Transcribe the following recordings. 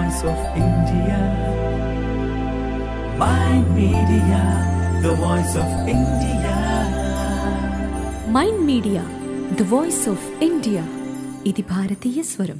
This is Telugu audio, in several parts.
voice of India. Mind Media, the voice of India. Mind media the voice of India ఇది భారతీయ స్వరం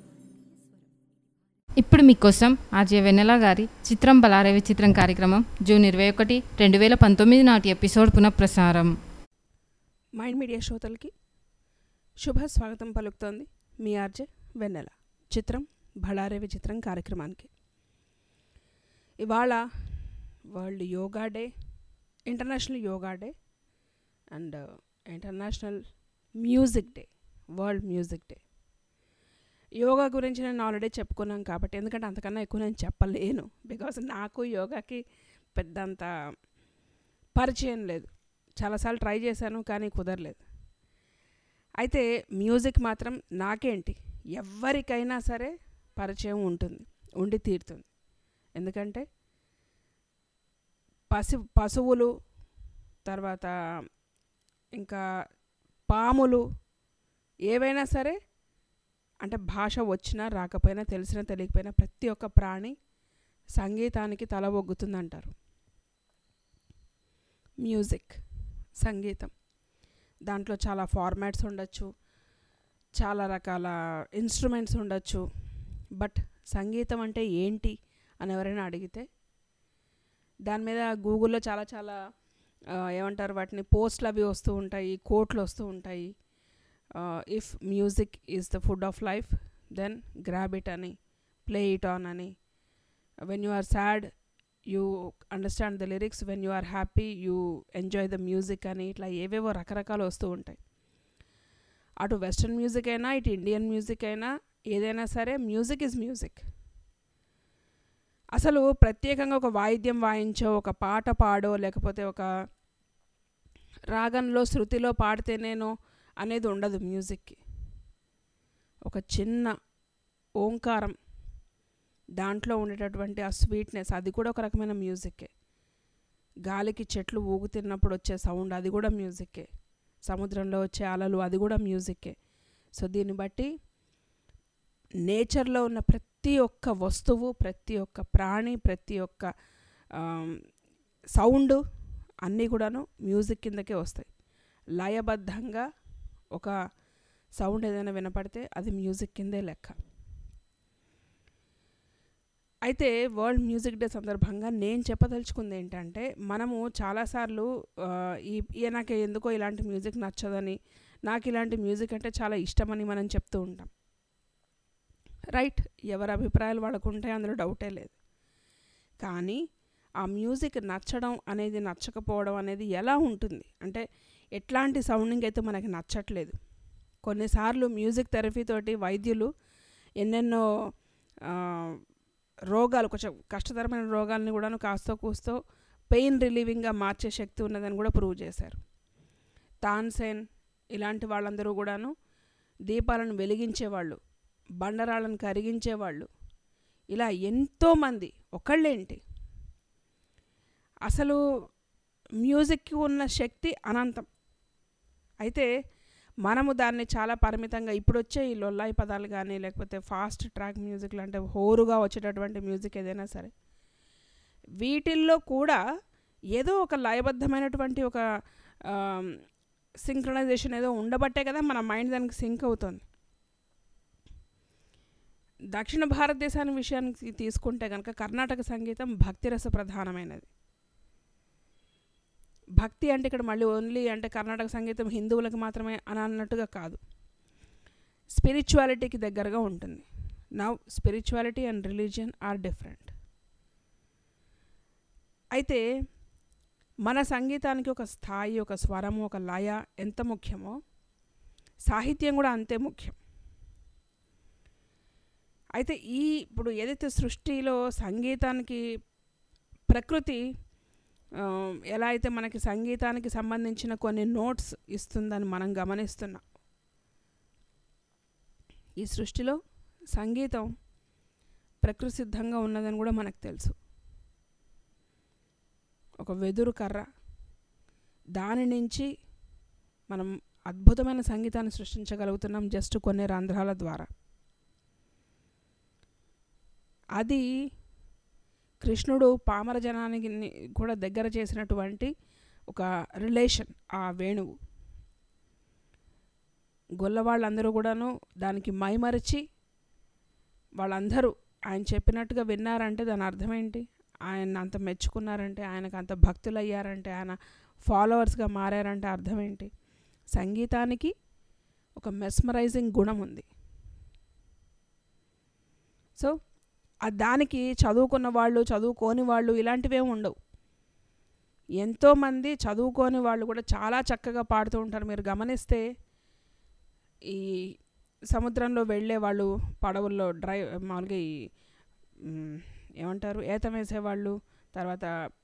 ఇప్పుడు మీకోసం ఆర్జే వెన్నెల గారి చిత్రం బలారేవి చిత్రం కార్యక్రమం జూన్ ఇరవై ఒకటి రెండు వేల పంతొమ్మిది నాటి ఎపిసోడ్ పునఃప్రసారం మైండ్ మీడియా శ్రోతలకి శుభ స్వాగతం పలుకుతోంది మీ ఆర్జే వెన్నెల చిత్రం బళారే విచిత్రం కార్యక్రమానికి ఇవాళ world yoga day international yoga day and international music day world music day yoga గురించి నేను ఆల్రెడీ చెప్పుకున్నాను కాబట్టి ఎందుకంటే అంతకన్నా ఎక్కువ నేను చెప్పలేను బికాస్ నాకు యోగాకి పెద్దంత పరిచయం లేదు చాలాసార్లు ట్రై చేశాను కానీ కుదరలేదు అయితే మ్యూజిక్ మాత్రం నాకేంటి ఎవరికైనా సరే పరిచయం ఉంటుంది ఉండి తీరుతుంది ఎందుకంటే పశు పశువులు తర్వాత ఇంకా పాములు ఏవైనా సరే అంటే భాష వచ్చినా రాకపోయినా తెలిసినా తెలియకపోయినా ప్రతి ఒక్క ప్రాణి సంగీతానికి తల ఒగ్గుతుందంటారు మ్యూజిక్ సంగీతం దాంట్లో చాలా ఫార్మాట్స్ ఉండొచ్చు చాలా రకాల ఇన్స్ట్రుమెంట్స్ ఉండొచ్చు బట్ సంగీతం అంటే ఏంటి అని ఎవరైనా అడిగితే దాని మీద గూగుల్లో చాలా చాలా ఆ, ఏమంటారు వాటిని పోస్ట్లు అవి వస్తూ ఉంటాయి కోట్లు వస్తూ ఉంటాయి if music is the food of life then grab it అని ప్లే ఇట్ ఆన్ అని when you are sad you understand the lyrics when you are happy you enjoy the music అని ఇట్లా ఏవేవో రకరకాలు వస్తూ ఉంటాయి అటు వెస్ట్రన్ మ్యూజిక్ అయినా ఇటు ఇండియన్ మ్యూజిక్ అయినా ఏదైనా సరే మ్యూజిక్ ఇస్ మ్యూజిక్ అసలు ప్రత్యేకంగా ఒక వాయిద్యం వాయించో ఒక పాట పాడో లేకపోతే ఒక రాగంలో శృతిలో పాడితేనేనో అనేది ఉండదు మ్యూజిక్కి ఒక చిన్న ఓంకారం దాంట్లో ఉండేటటువంటి ఆ స్వీట్నెస్ అది కూడా ఒక రకమైన మ్యూజిక్కే గాలికి చెట్లు ఊగుతున్నప్పుడు వచ్చే సౌండ్ అది కూడా మ్యూజిక్కే సముద్రంలో వచ్చే అలలు అది కూడా మ్యూజిక్కే సో దీన్ని బట్టి నేచర్లో ఉన్న ప్రతి ఒక్క వస్తువు ప్రతి ఒక్క ప్రాణి ప్రతి ఒక్క సౌండ్ అన్నీ కూడాను మ్యూజిక్ కిందకే వస్తాయి లయబద్ధంగా ఒక సౌండ్ ఏదైనా వినపడితే అది మ్యూజిక్ కిందే లెక్క అయితే వరల్డ్ మ్యూజిక్ డే సందర్భంగా నేను చెప్పదలుచుకుంది ఏంటంటే మనము చాలాసార్లు ఆ, ఈ ఈ నాకు ఎందుకో ఇలాంటి మ్యూజిక్ నచ్చదని నాకు ఇలాంటి మ్యూజిక్ అంటే చాలా ఇష్టమని మనం చెప్తూ ఉంటాం రైట్ ఎవరి అభిప్రాయాలు వాళ్ళకు ఉంటాయి అందులో డౌటే లేదు కానీ ఆ మ్యూజిక్ నచ్చడం అనేది నచ్చకపోవడం అనేది ఎలా ఉంటుంది అంటే ఎట్లాంటి సౌండింగ్ అయితే మనకి నచ్చట్లేదు కొన్నిసార్లు మ్యూజిక్ థెరపీ తోటి వైద్యులు ఎన్నెన్నో ఆ, రోగాలు కొంచెం కష్టతరమైన రోగాల్ని కూడాను కాస్తో కూస్తో పెయిన్ రిలీవింగ్గా మార్చే శక్తి ఉన్నదని కూడా ప్రూవ్ చేశారు తాన్సేన్ ఇలాంటి వాళ్ళందరూ కూడాను దీపాలను వెలిగించేవాళ్ళు బండరాళ్ళను కరిగించేవాళ్ళు ఇలా ఎంతోమంది ఒకళ్ళేంటి అసలు మ్యూజిక్కి ఉన్న శక్తి అనంతం అయితే మనము దాన్ని చాలా పరిమితంగా ఇప్పుడు వచ్చే ఈ లొల్లాయి పదాలు కానీ లేకపోతే ఫాస్ట్ ట్రాక్ మ్యూజిక్లు అంటే హోరుగా వచ్చేటటువంటి మ్యూజిక్ ఏదైనా సరే వీటిల్లో కూడా ఏదో ఒక లయబద్ధమైనటువంటి ఒక సింక్రనైజేషన్ ఏదో ఉండబట్టే కదా మన మైండ్ దానికి సింక్ అవుతుంది దక్షిణ భారతదేశాన్ని విషయానికి తీసుకుంటే కనుక కర్ణాటక సంగీతం భక్తిరస ప్రధానమైనది భక్తి అంటే ఇక్కడ మళ్ళీ ఓన్లీ అంటే కర్ణాటక సంగీతం హిందువులకు మాత్రమే అని అన్నట్టుగా కాదు స్పిరిచువాలిటీకి దగ్గరగా ఉంటుంది now spirituality and religion are different అయితే మన సంగీతానికి ఒక స్థాయి ఒక స్వరము ఒక లయ ఎంత ముఖ్యమో సాహిత్యం కూడా అంతే ముఖ్యం అయితే ఈ ఇప్పుడు ఏదైతే సృష్టిలో సంగీతానికి ప్రకృతి ఆ, ఎలా అయితే మనకి సంగీతానికి సంబంధించిన కొన్ని నోట్స్ ఇస్తుందని మనం గమనిస్తున్నాం ఈ సృష్టిలో సంగీతం ప్రకృతి సిద్ధంగా ఉన్నదని కూడా మనకు తెలుసు ఒక వెదురు కర్ర దాని నుంచి మనం అద్భుతమైన సంగీతాన్ని సృష్టించగలుగుతున్నాం జస్ట్ కొన్ని రంధ్రాల ద్వారా అది కృష్ణుడు పామర జనానికి ని- కూడా దగ్గర చేసినటువంటి ఒక రిలేషన్ ఆ వేణువు గొల్ల వాళ్ళందరూ కూడాను దానికి మైమరిచి వాళ్ళందరూ ఆయన చెప్పినట్టుగా విన్నారంటే దాని అర్థం ఏంటి ఆయన అంత మెచ్చుకున్నారంటే ఆయనకు అంత భక్తులు అయ్యారంటే ఆయన ఫాలోవర్స్గా మారారంటే అర్థం ఏంటి సంగీతానికి ఒక మెస్మరైజింగ్ గుణం ఉంది సో ఆ దానికి చదువుకున్న వాళ్ళు చదువుకోని వాళ్ళు ఇలాంటివే ఉండవు ఎంతోమంది చదువుకోని వాళ్ళు కూడా చాలా చక్కగా పాడుతూ ఉంటారు మీరు గమనిస్తే ఈ సముద్రంలో వెళ్ళే వాళ్ళు పడవల్లో డ్రైవ్ మామూలుగా ఈ మ్, ఏమంటారు ఏతం వేసేవాళ్ళు తర్వాత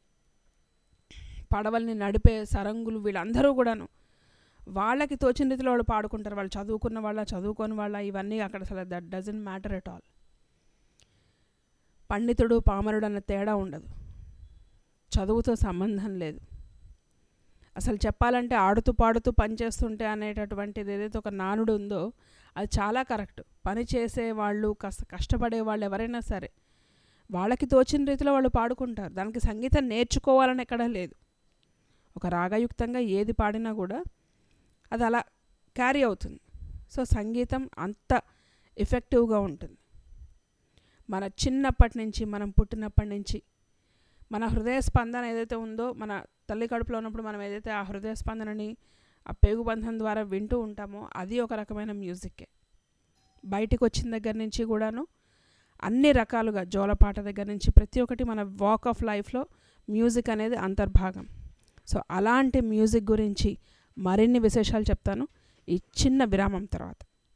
పడవల్ని నడిపే సరంగులు వీళ్ళందరూ కూడాను వాళ్ళకి తోచిన రీతిలో వాళ్ళు పాడుకుంటారు వాళ్ళు చదువుకున్న వాళ్ళ చదువుకోని వాళ్ళ ఇవన్నీ అక్కడ అసలు that doesn't matter at all పండితుడు పామరుడు అన్న తేడా ఉండదు చదువుతో సంబంధం లేదు అసలు చెప్పాలంటే ఆడుతూ పాడుతూ పని చేస్తుంటే అనేటటువంటిది ఏదైతే ఒక నానుడు ఉందో అది చాలా కరెక్ట్ పని చేసే వాళ్ళు కష్ట కష్టపడే వాళ్ళు ఎవరైనా సరే వాళ్ళకి తోచిన రీతిలో వాళ్ళు పాడుకుంటారు దానికి సంగీతం నేర్చుకోవాలని ఎక్కడా లేదు ఒక రాగయుక్తంగా ఏది పాడినా కూడా అది అలా క్యారీ అవుతుంది సో సంగీతం అంత ఎఫెక్టివ్గా ఉంటుంది మన చిన్నప్పటి నుంచి మనం పుట్టినప్పటి నుంచి మన హృదయ స్పందన ఏదైతే ఉందో మన తల్లి కడుపులో ఉన్నప్పుడు మనం ఏదైతే ఆ హృదయ స్పందనని ఆ పేగుబంధం ద్వారా వింటూ ఉంటామో అది ఒక రకమైన మ్యూజిక్కే బయటికి వచ్చిన దగ్గర నుంచి కూడాను అన్ని రకాలుగా జోలపాట దగ్గర నుంచి ప్రతి ఒక్కటి మన వాక్ ఆఫ్ లైఫ్లో మ్యూజిక్ అనేది అంతర్భాగం సో అలాంటి మ్యూజిక్ గురించి మరిన్ని విశేషాలు చెప్తాను ఈ చిన్న విరామం తర్వాత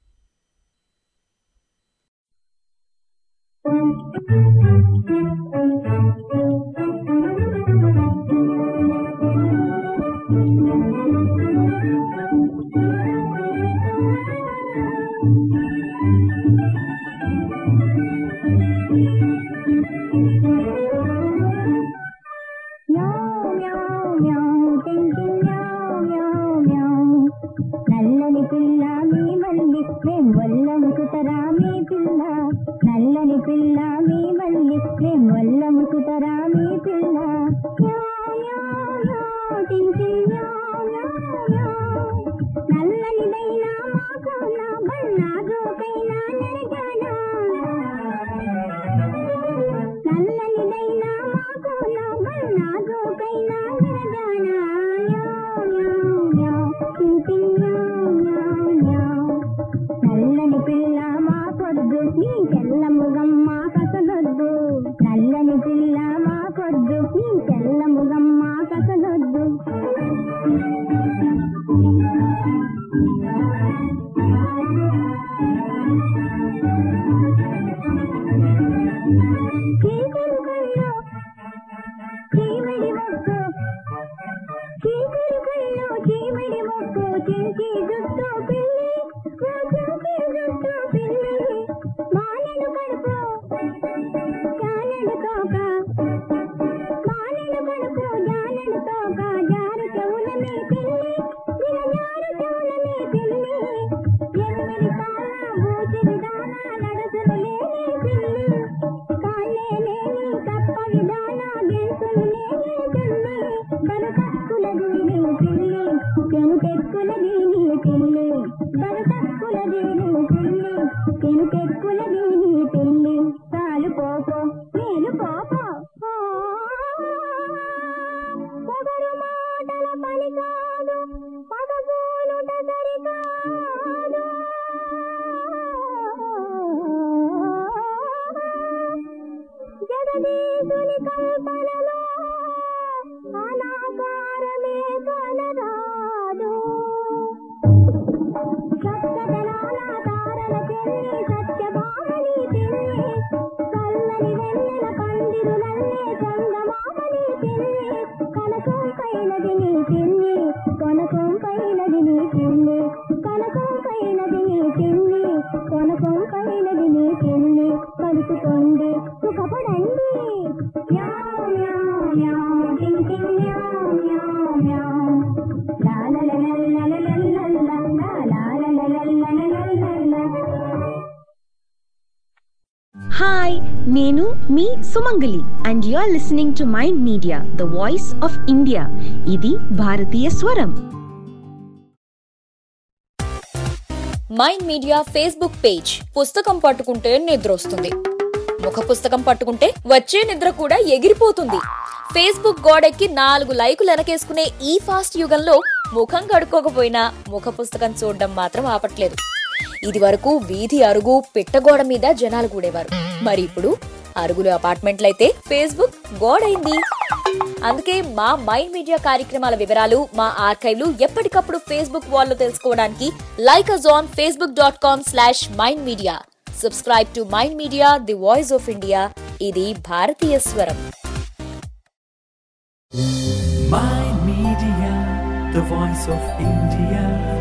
నల్లని పిల్ల మీ మల్లి మేం వల్లముకుతరా మీ పిల్ల నల్లని పిల్ల మీ మల్లి మేం వల్లముకుతరా మీ పిల్ల నల్లనిదైనా మాకున్నా బల్లాగోకైనా నరగానా నల్లనిదైనా మాకున్నా బల్లాగోకైనా నరగానా నల్లని పిల్ల మా పొద్దు నీ తెల్లముగం మా కసలొద్దు నల్లని పిల్ల మా పొద్దు నీ తెల్లముగం మా కసలొద్దు చీకటి కళ్ళు చీమిడి మొక్కు చీకటి కళ్ళు చీమిడి మొక్కు చించి జుట్టు పిల్లి ఓ చించి జుట్టు పిల్లి మానెడు కడుపు జానెడు తోక మానెడు కడుపు జానెడు తోక జారు చెవుల మీ పిల్లి ఇలా జారు చెవుల మీ పిల్లి ఎనిమిది కాళ్ళ బూచిడి దానా నడుసులు లేని పిల్లి కాళ్ళే లేని కప్ప విధాన గెంతులు లేని పిల్లి బరుకక్కులది నీ పిల్లి కెనుకెక్కులది నీ పిల్లి బరుకక్కులది నీ పిల్లి కెనుకెక్కులది నీ పిల్లి తాలు పోపో నేను పోపో పొగరు మాటల పని కాదు పగబోలుట సరికాదు జగదీశుని కల్పనలో అనాకారమే కలరాదు సప్తదళాల తారల చెల్లి సత్యభామని పిల్లి చల్లని వెన్నెల పందిరులల్లే చందమామని పిల్లి కనకం పైనది నీ పిల్లి కొనకం పైనది నీ పిల్లి కనకం పైనది నీ పిల్లి కొనకం పైనది నీ పిల్లి కలుపుకోండి సుఖపడండి మ్యావ్ మ్యావ్ మ్యావ్ టింగ్ టింగ్ మ్యావ్ మ్యావ్ మ్యావ్ లా లా లా లా లా లా లా లా లా లా లా లా లా లా లా లా లా లా. హాయ్ నేను మీ Sumangali and you are listening to mind media the voice of India ఇది భారతీయ స్వరం మైండ్ మీడియా ఫేస్బుక్ పేజ్ పుస్తకం పట్టుకుంటే నిద్ర వస్తుంది ముఖ పుస్తకం పట్టుకుంటే వచ్చే నిద్ర కూడా ఎగిరిపోతుంది ఫేస్బుక్ గోడెక్కి నాలుగు లైకులు వెనకేసుకునే ఈ ఫాస్ట్ యుగంలో ముఖం కడుక్కోకపోయినా ముఖ పుస్తకం చూడడం మాత్రం ఆపట్లేదు ఇది వరకు వీధి అరుగు పిట్టగోడ మీద జనాలు కూడేవారు మరి ఇప్పుడు అరుగులు అపార్ట్మెంట్లయితే ఫేస్బుక్ గోడైంది అందుకే మా మైండ్ మీడియా కార్యక్రమాల వివరాలు మా ఆర్కైవ్లు ఎప్పటికప్పుడు ఫేస్బుక్ వాల్లో తెలుసుకోవడానికి like us on Facebook dot com slash mind media subscribe to mind media the voice of India ఇది భారతీయ స్వరం Mind Media, the voice of India.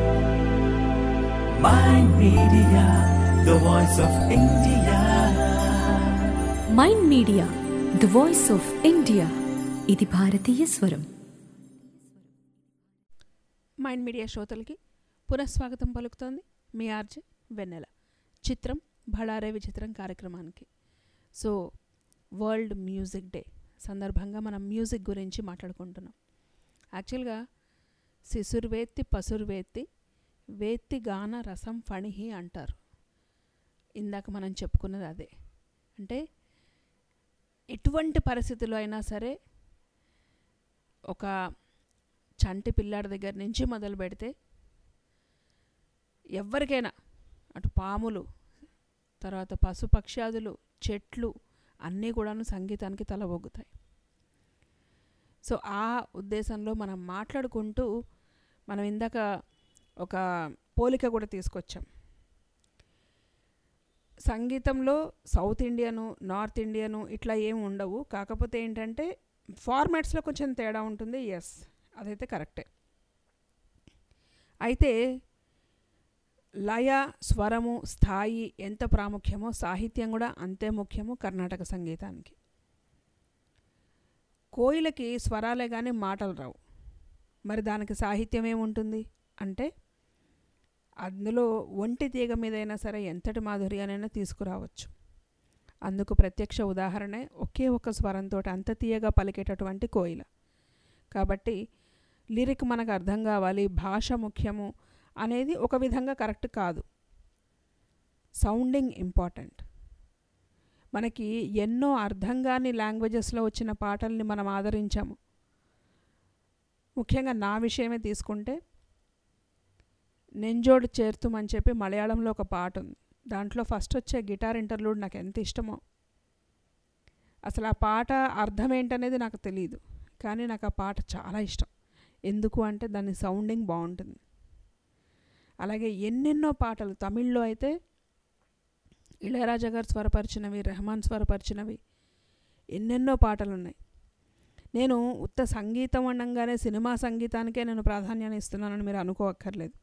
Mind Media, the voice of India. Mind media the voice of India ఇది భారతీయ స్వరం మైండ్ మీడియా శ్రోతలకి పునఃస్వాగతం పలుకుతోంది మీ ఆర్జే వెన్నెల చిత్రం భళారే విచిత్రం కార్యక్రమానికి సో వరల్డ్ మ్యూజిక్ డే సందర్భంగా మనం మ్యూజిక్ గురించి మాట్లాడుకుంటున్నాం యాక్చువల్గా శిశుర్వేత్తి పసుర్వేత్తి వేత్తి గాన రసం ఫణిహి అంటారు ఇందాక మనం చెప్పుకున్నది అదే అంటే ఎటువంటి పరిస్థితుల్లో అయినా సరే ఒక చంటి పిల్లాడి దగ్గర నుంచి మొదలు పెడితే ఎవరికైనా అటు పాములు తర్వాత పశుపక్ష్యాదులు చెట్లు అన్నీ కూడాను సంగీతానికి తలవొగ్గుతాయి సో ఆ ఉద్దేశంలో మనం మాట్లాడుకుంటూ మనం ఇందాక ఒక పోలిక కూడా తీసుకొచ్చాం సంగీతంలో సౌత్ ఇండియను నార్త్ ఇండియను ఇట్లా ఏమి ఉండవు కాకపోతే ఏంటంటే ఫార్మాట్స్లో కొంచెం తేడా ఉంటుంది ఎస్ అదైతే కరెక్టే అయితే లయ స్వరము స్థాయి ఎంత ప్రాముఖ్యమో సాహిత్యం కూడా అంతే ముఖ్యము కర్ణాటక సంగీతానికి కోయిలకి స్వరాలే కానీ మాటలు రావు మరి దానికి సాహిత్యం ఏముంటుంది అంటే అందులో ఒంటి తీగ మీదైనా సరే ఎంతటి మాధుర్యానైనా తీసుకురావచ్చు అందుకు ప్రత్యక్ష ఉదాహరణే ఒకే ఒక స్వరంతో అంత తీయగా పలికేటటువంటి కోయిల కాబట్టి లిరిక్ మనకు అర్థం కావాలి భాష ముఖ్యము అనేది ఒక విధంగా కరెక్ట్ కాదు సౌండింగ్ ఇంపార్టెంట్ మనకి ఎన్నో అర్థం కాని లాంగ్వేజెస్లో వచ్చిన పాటల్ని మనం ఆదరించాము ముఖ్యంగా నా విషయమే తీసుకుంటే నెంజోడు చేర్తుమని చెప్పి మలయాళంలో ఒక పాట ఉంది దాంట్లో ఫస్ట్ వచ్చే గిటార్ ఇంటర్లూడ్ నాకు ఎంత ఇష్టమో అసలు ఆ పాట అర్థం ఏంటనేది నాకు తెలియదు కానీ నాకు ఆ పాట చాలా ఇష్టం ఎందుకు అంటే దాని సౌండింగ్ బాగుంటుంది అలాగే ఎన్నెన్నో పాటలు తమిళ్లో అయితే ఇళయరాజా గారు స్వరపరిచినవి రెహమాన్ స్వరపరిచినవి ఎన్నెన్నో పాటలు ఉన్నాయి నేను ఉత్త సంగీతం అనగానే సినిమా సంగీతానికే నేను ప్రాధాన్యాన్ని ఇస్తున్నానని మీరు అనుకోవక్కర్లేదు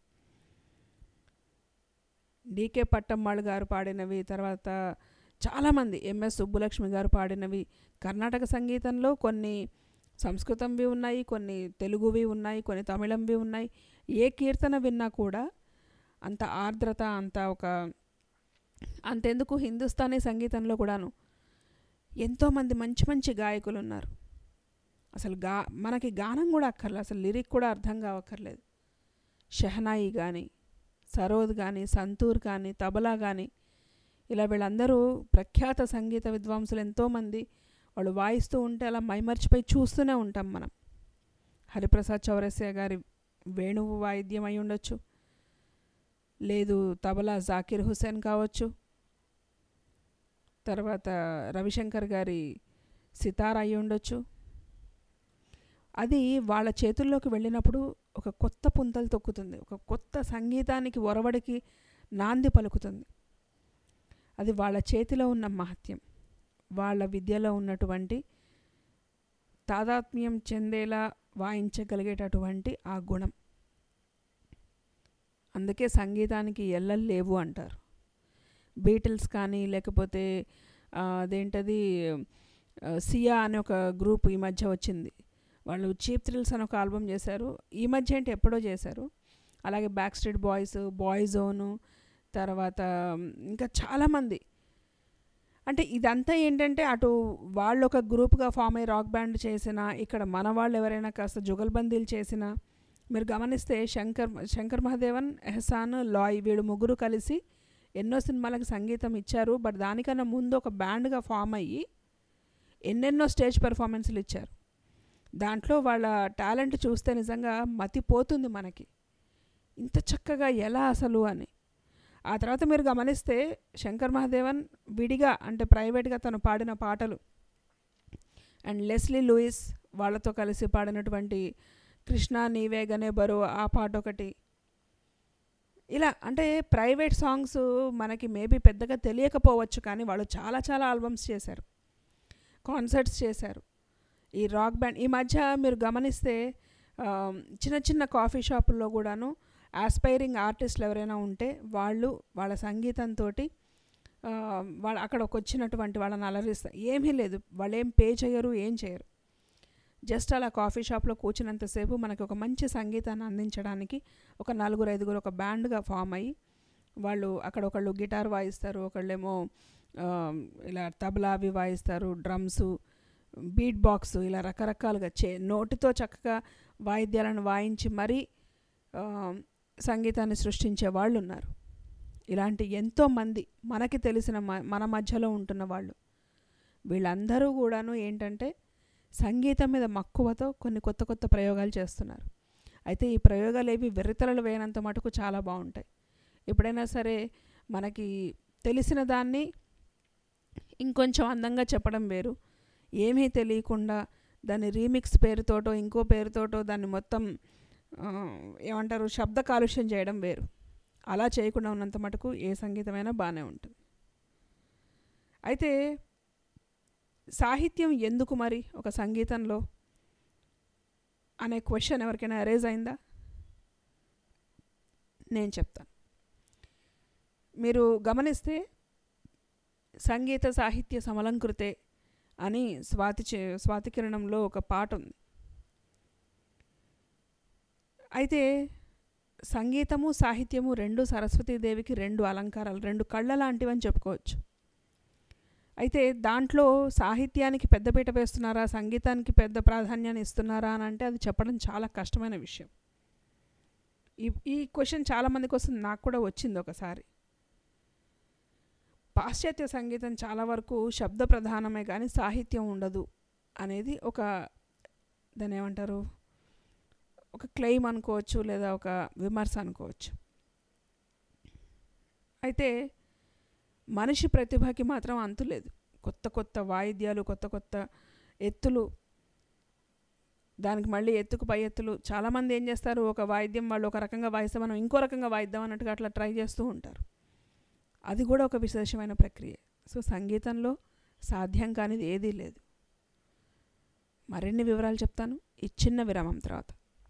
డీకే పట్టమ్మాళ్ గారు పాడినవి తర్వాత చాలామంది ఎంఎస్ సుబ్బులక్ష్మి గారు పాడినవి కర్ణాటక సంగీతంలో కొన్ని సంస్కృతంవి ఉన్నాయి కొన్ని తెలుగువి ఉన్నాయి కొన్ని తమిళంవి ఉన్నాయి ఏ కీర్తన విన్నా కూడా అంత ఆర్ద్రత అంత ఒక అంతెందుకు హిందుస్థానీ సంగీతంలో కూడాను ఎంతోమంది మంచి మంచి గాయకులు ఉన్నారు అసలు గా మనకి గానం కూడా అక్కర్లేదు అసలు లిరిక్ కూడా అర్థం కావక్కర్లేదు షెహనాయి కానీ సరోద్ కానీ సంతూర్ కానీ తబలా కానీ ఇలా వీళ్ళందరూ ప్రఖ్యాత సంగీత విద్వాంసులు ఎంతోమంది వాళ్ళు వాయిస్తూ ఉంటే అలా మైమర్చిపోయి చూస్తూనే ఉంటాం మనం హరిప్రసాద్ చౌరస్య గారి వేణువు వాయిద్యం అయి ఉండొచ్చు లేదు తబలా జాకిర్ హుసేన్ కావచ్చు తర్వాత రవిశంకర్ గారి సితార్ అయి ఉండొచ్చు అది వాళ్ళ చేతుల్లోకి వెళ్ళినప్పుడు ఒక కొత్త పుంతలు తొక్కుతుంది ఒక కొత్త సంగీతానికి ఒరవడికి నాంది పలుకుతుంది అది వాళ్ళ చేతిలో ఉన్న మహత్యం వాళ్ళ విద్యలో ఉన్నటువంటి తాదాత్మ్యం చెందేలా వాయించగలిగేటటువంటి ఆ గుణం అందుకే సంగీతానికి ఎల్లలు లేవు అంటారు బీటిల్స్ కానీ లేకపోతే ఆ, అదేంటది ఆ, సియా అనే ఒక గ్రూప్ ఈ మధ్య వచ్చింది వాళ్ళు చీప్ థ్రిల్స్ అని ఒక ఆల్బమ్ చేశారు ఈ మధ్య ఏంటి ఎప్పుడో చేశారు అలాగే Backstreet Boys Boyzone తర్వాత ఇంకా చాలామంది అంటే ఇదంతా ఏంటంటే అటు వాళ్ళు ఒక గ్రూప్గా ఫామ్ అయ్యి రాక్ బ్యాండ్ చేసిన ఇక్కడ మన వాళ్ళు ఎవరైనా కాస్త జుగల్బందీలు చేసిన మీరు గమనిస్తే శంకర్ శంకర్ మహాదేవన్ ఎహసాన్ లాయ్ వీళ్ళు ముగ్గురు కలిసి ఎన్నో సినిమాలకు సంగీతం ఇచ్చారు బట్ దానికన్నా ముందు ఒక బ్యాండ్గా ఫామ్ అయ్యి ఎన్నెన్నో స్టేజ్ పెర్ఫార్మెన్స్లు ఇచ్చారు దాంట్లో వాళ్ళ టాలెంట్ చూస్తే నిజంగా మతిపోతుంది మనకి ఇంత చక్కగా ఎలా అసలు అని ఆ తర్వాత మీరు గమనిస్తే శంకర్ మహాదేవన్ విడిగా అంటే ప్రైవేట్గా తను పాడిన పాటలు అండ్ లెస్లీ లూయిస్ వాళ్ళతో కలిసి పాడినటువంటి కృష్ణ నీవే గనే బరు ఆ పాట ఒకటి ఇలా అంటే ప్రైవేట్ సాంగ్స్ మనకి మేబీ పెద్దగా తెలియకపోవచ్చు కానీ వాళ్ళు చాలా చాలా ఆల్బమ్స్ చేశారు కాన్సర్ట్స్ చేశారు ఈ రాక్ బ్యాండ్ ఈ మధ్య మీరు గమనిస్తే ఆ, చిన్న చిన్న కాఫీ షాపుల్లో కూడాను ఆస్పైరింగ్ ఆర్టిస్టులు ఎవరైనా ఉంటే వాళ్ళు వాళ్ళ సంగీతంతో వాళ్ళ అక్కడికి వచ్చినటువంటి వాళ్ళని అలరిస్తారు ఏమీ లేదు వాళ్ళు ఏం పే చేయరు ఏం చేయరు జస్ట్ అలా కాఫీ షాప్లో కూర్చున్నంతసేపు మనకి ఒక మంచి సంగీతాన్ని అందించడానికి ఒక నలుగురు ఐదుగురు ఒక బ్యాండ్గా ఫామ్ అయ్యి వాళ్ళు అక్కడ ఒకళ్ళు గిటార్ వాయిస్తారు ఒకళ్ళేమో ఆ, ఇలా తబలా అవి వాయిస్తారు డ్రమ్స్ బీట్ బాక్స్ ఇలా రకరకాలుగా చే నోటితో చక్కగా వాయిద్యాలను వాయించి మరీ ఆ, సంగీతాన్ని సృష్టించే వాళ్ళు ఉన్నారు ఇలాంటి ఎంతోమంది మనకి తెలిసిన మ- మన మధ్యలో ఉంటున్న వాళ్ళు వీళ్ళందరూ కూడాను ఏంటంటే సంగీతం మీద మక్కువతో కొన్ని కొత్త కొత్త ప్రయోగాలు చేస్తున్నారు అయితే ఈ ప్రయోగాలు ఏవి వెర్రితలలు వేయనంత మటుకు చాలా బాగుంటాయి ఎప్పుడైనా సరే మనకి తెలిసిన దాన్ని ఇంకొంచెం అందంగా చెప్పడం వేరు ఏమీ తెలియకుండా దాన్ని రీమిక్స్ పేరుతోటో ఇంకో పేరుతోటో దాన్ని మొత్తం ఆ, ఏమంటారు శబ్ద కాలుష్యం చేయడం వేరు అలా చేయకుండా ఉన్నంత మటుకు ఏ సంగీతమైనా బాగానే ఉంటుంది అయితే సాహిత్యం ఎందుకు మరి ఒక సంగీతంలో అనే క్వశ్చన్ ఎవరికైనా అరేజ్ అయిందా నేను చెప్తాను మీరు గమనిస్తే సంగీత సాహిత్య సమలంకృతే అని స్వాతి చే- స్వాతి కిరణంలో ఒక పాట ఉంది అయితే సంగీతము సాహిత్యము రెండు సరస్వతీదేవికి రెండు అలంకారాలు రెండు కళ్ళ లాంటివని చెప్పుకోవచ్చు అయితే దాంట్లో సాహిత్యానికి పెద్దపీట వేస్తున్నారా సంగీతానికి పెద్ద ప్రాధాన్యాన్ని ఇస్తున్నారా అని అంటే అది చెప్పడం చాలా కష్టమైన విషయం ఈ ఈ క్వశ్చన్ చాలామందికి వస్తుంది నాకు కూడా వచ్చింది ఒకసారి పాశ్చాత్య సంగీతం చాలా వరకు శబ్ద ప్రధానమే కానీ సాహిత్యం ఉండదు అనేది ఒక దాన్ని ఏమంటారు ఒక క్లెయిమ్ అనుకోవచ్చు లేదా ఒక విమర్శ అనుకోవచ్చు అయితే మనిషి ప్రతిభకి మాత్రం అంతులేదు కొత్త కొత్త వాయిద్యాలు కొత్త కొత్త ఎత్తులు దానికి మళ్ళీ ఎత్తుకు పై ఎత్తులు చాలామంది ఏం చేస్తారు ఒక వాయిద్యం వాళ్ళు ఒక రకంగా వాయిస్తే మనం ఇంకో రకంగా వాయిద్దాం అన్నట్టుగా అట్లా ట్రై చేస్తూ ఉంటారు అది కూడా ఒక విశేషమైన ప్రక్రియ సో సంగీతంలో సాధ్యం కానిది ఏదీ లేదు మరిన్ని వివరాలు చెప్తాను ఈ చిన్న విరామం తర్వాత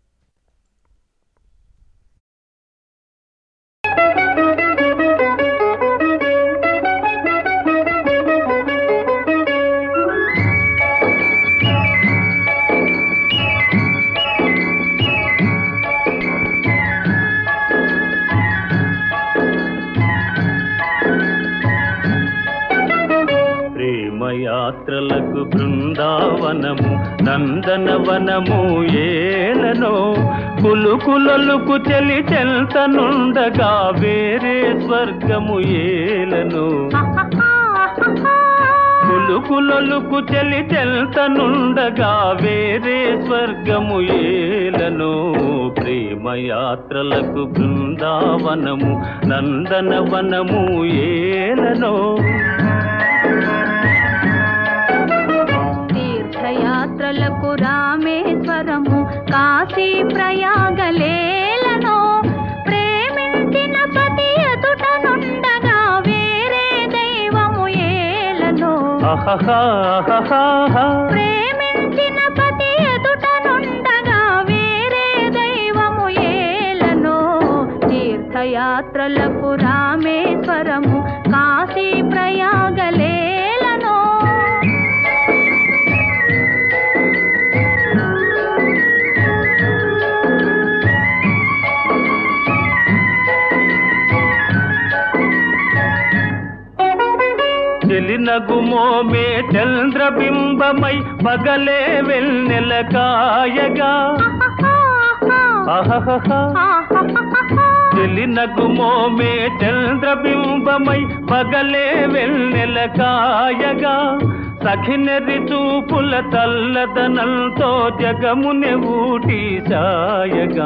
ప్రేమయాత్రలకు బృందావనము నందనవనము ఏలనో కులుకులొలుకు చెలి చెల్తనుండగా వేరే స్వర్గము ఏలను కులుకులొలుకు చెలి చెల్తనుండగా వేరే స్వర్గము ఏలను ప్రేమయాత్రలకు బృందావనము నందనవనము ఏలనో తీర్థయాత్రలకు రామేశ్వరము కాశీ ప్రయాగలేలను ప్రేమించిన పతి ఎదుట నుండగా వేరే దైవము ఏలను అహహా ప్రేమించిన పతి ఎదుట నుండగా వేరే దైవము ఏలను తీర్థయాత్రలకు రామేశ్వరము కాశీ ప్రయాగలేలను చెలిన చెలినగుమోమే చంద్రబింబమై పగలే వెన్నెల కాయగా అహహహ. చెలినగుమోమే చంద్రబింబమై పగలే వెన్నెల కాయగా సఖినెరి చూపుల తల్లదనంతో జగముని ఊటి సాయగా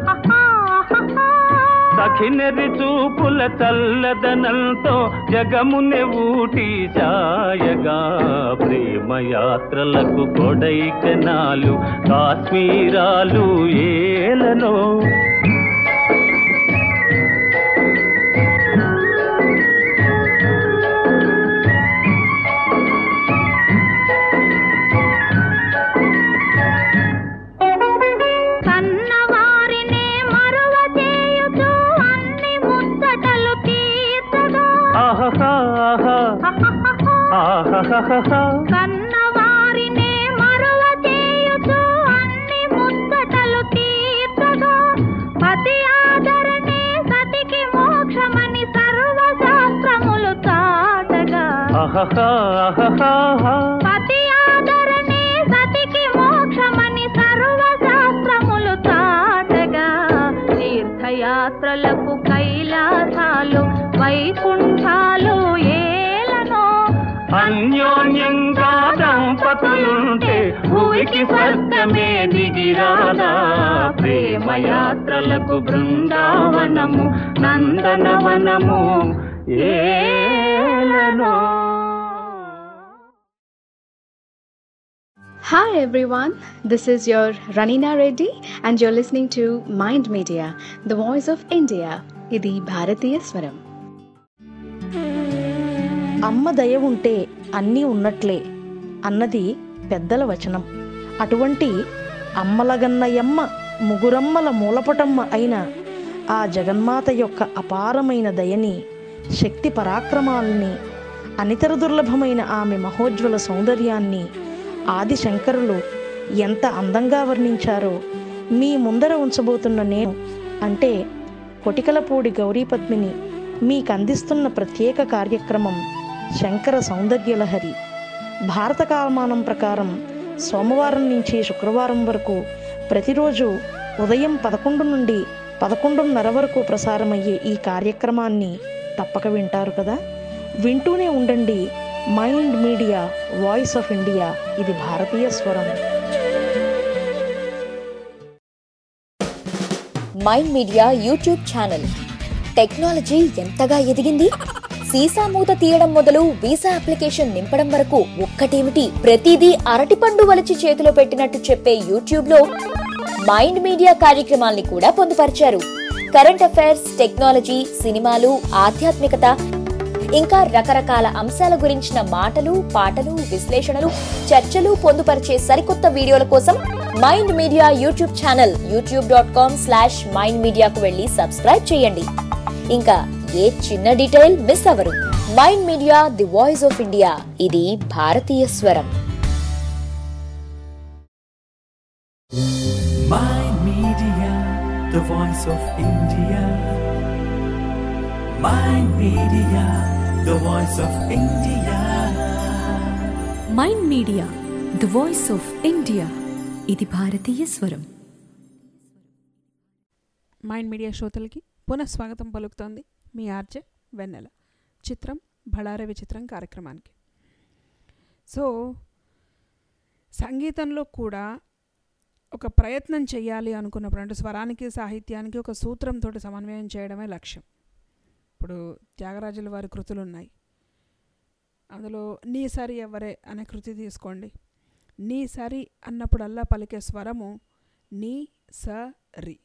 సఖినెరి చూపుల చల్లదనంతో జగముని ఊటి సాయగా ప్రేమయాత్రలకు కొడైకనాలు కాశ్మీరాలు ఏలనో కన్నవారినే మరువ చేయుచు అన్ని ముచ్చటలు తీర్చగా ఆహాహా ఆహాహా కన్నవారినే మరువ చేయుచు అన్ని ముచ్చటలు తీర్చగా పతి ఆదరణే సతికి మోక్షమని సర్వశాస్త్రములు చాటగా ఆహాహా పతి ఆదరణే సతికి మోక్షమని సర్వశాస్త్రములు చాటగా తీర్థయాత్రలకు కైలాసాలు వైకుంఠాలు ఏలనో అన్యోన్యంగా దంపతులుంటే భూమికి స్వర్గమే దిగిరాదా ప్రేమయాత్రలకు బృందావనము నందనవనము ఏలనో Hi everyone, this is your Ranina Reddy and you're listening to Mind Media, the voice of India. ఇది భారతీయ స్వరం అమ్మ దయ ఉంటే అన్నీ ఉన్నట్లే అన్నది పెద్దల వచనం అటువంటి అమ్మలగన్నయమ్మ ముగురమ్మల మూలపటమ్మ అయిన ఆ జగన్మాత యొక్క అపారమైన దయని శక్తి పరాక్రమాల్ని అనితర దుర్లభమైన ఆమె మహోజ్వల సౌందర్యాన్ని ఆది శంకరులు ఎంత అందంగా వర్ణించారో మీ ముందర ఉంచబోతున్న నేను అంటే కొటికలపూడి గౌరీపద్మిని మీకు అందిస్తున్న ప్రత్యేక కార్యక్రమం శంకర సౌందర్యలహరి భారత కాలమానం ప్రకారం సోమవారం నుంచి శుక్రవారం వరకు ప్రతిరోజు ఉదయం పదకొండు నుండి పదకొండున్నర వరకు ప్రసారమయ్యే ఈ కార్యక్రమాన్ని తప్పక వింటారు కదా వింటూనే ఉండండి mind media voice of India ఇది భారతీయ స్వరం mind media YouTube channel technology ఎంతగా ఎదిగింది సీసా మూత తీయడం మొదలు వీసా అప్లికేషన్ నింపడం వరకు ఒక్కటేమిటి ప్రతిదీ అరటిపండు వలిచి చేతిలో పెట్టినట్టు చెప్పే యూట్యూబ్ లో మైండ్ మీడియా కార్యక్రమాల్ని కూడా పొందుపరిచారు కరెంట్ అఫైర్స్ టెక్నాలజీ సినిమాలు ఆధ్యాత్మికత ఇంకా రకరకాల అంశాల గురించిన మాటలు పాటలు విశ్లేషణలు చర్చలు పొందుపరిచే సరికొత్త వీడియోల కోసం mind media YouTube channel YouTube dot com slash mind మీడియాకు వెళ్ళి సబ్స్క్రైబ్ చేయండి ఇంకా ఏ చిన్న డీటెయిల్ మిస్ అవరు mind media the voice of India ఇది భారతీయ స్వరం Mind Media, the voice of India. Mind Media, the voice of India. Mind media the voice of India ఇది భారతీయ స్వరం మైండ్ మీడియా శ్రోతలకి పునఃస్వాగతం పలుకుతోంది మీ ఆర్జే వెన్నెల చిత్రం బళారే విచిత్రం కార్యక్రమానికి సో సంగీతంలో కూడా ఒక ప్రయత్నం చేయాలి అనుకున్నప్పుడు అంటే స్వరానికి సాహిత్యానికి ఒక సూత్రంతో సమన్వయం చేయడమే లక్ష్యం ఇప్పుడు త్యాగరాజుల వారి కృతులు ఉన్నాయి అందులో నీ సరి ఎవరే అనే కృతి తీసుకోండి నీ సరి అన్నప్పుడల్లా పలికే స్వరము నీ స రి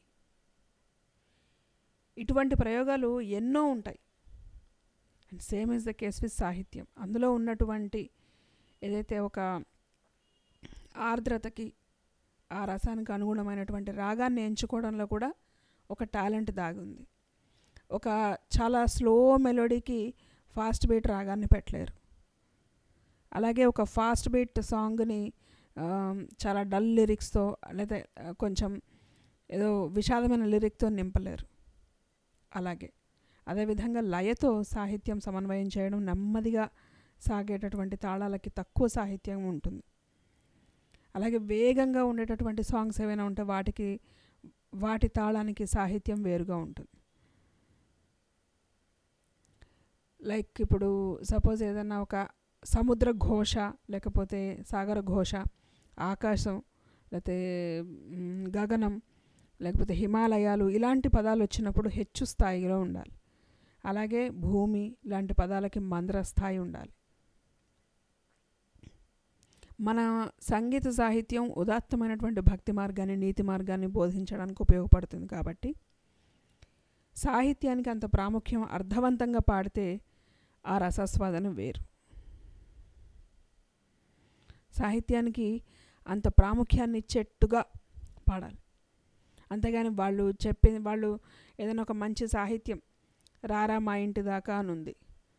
ఇటువంటి ప్రయోగాలు ఎన్నో ఉంటాయి and same is the case with సాహిత్యం అందులో ఉన్నటువంటి ఏదైతే ఒక ఆర్ద్రతకి ఆ రసానికి అనుగుణమైనటువంటి రాగాన్ని ఎంచుకోవడంలో కూడా ఒక టాలెంట్ దాగి ఉంది ఒక చాలా స్లో మెలోడీకి ఫాస్ట్ బీట్ రాగాన్ని పెట్టలేరు అలాగే ఒక ఫాస్ట్ బీట్ సాంగ్ని ఆ, చాలా డల్ లిరిక్స్తో లేదా ఆ, కొంచెం ఏదో విషాదమైన లిరిక్తో నింపలేరు అలాగే అదేవిధంగా లయతో సాహిత్యం సమన్వయం చేయడం నెమ్మదిగా సాగేటటువంటి తాళాలకి తక్కువ సాహిత్యం ఉంటుంది అలాగే వేగంగా ఉండేటటువంటి సాంగ్స్ ఏవైనా ఉంటే వాటికి వాటి తాళానికి సాహిత్యం వేరుగా ఉంటుంది లైక్ ఇప్పుడు సపోజ్ ఏదన్నా ఒక సముద్ర ఘోష లేకపోతే సాగర ఘోష ఆకాశం లేకపోతే మ్, గగనం లేకపోతే హిమాలయాలు ఇలాంటి పదాలు వచ్చినప్పుడు హెచ్చు స్థాయిలో ఉండాలి అలాగే భూమి ఇలాంటి పదాలకి మంద్ర స్థాయి ఉండాలి మన సంగీత సాహిత్యం ఉదాత్తమైనటువంటి భక్తి మార్గాన్ని నీతి మార్గాన్ని బోధించడానికి ఉపయోగపడుతుంది కాబట్టి సాహిత్యానికి అంత ప్రాముఖ్యం అర్థవంతంగా పాడితే ఆ రసాస్వాదన వేరు సాహిత్యానికి అంత ప్రాముఖ్యాన్ని ఇచ్చేట్టుగా పాడాలి అంతేగాని వాళ్ళు చెప్పి వాళ్ళు ఏదైనా ఒక మంచి సాహిత్యం రారా మా ఇంటి దాకా అని ఉంది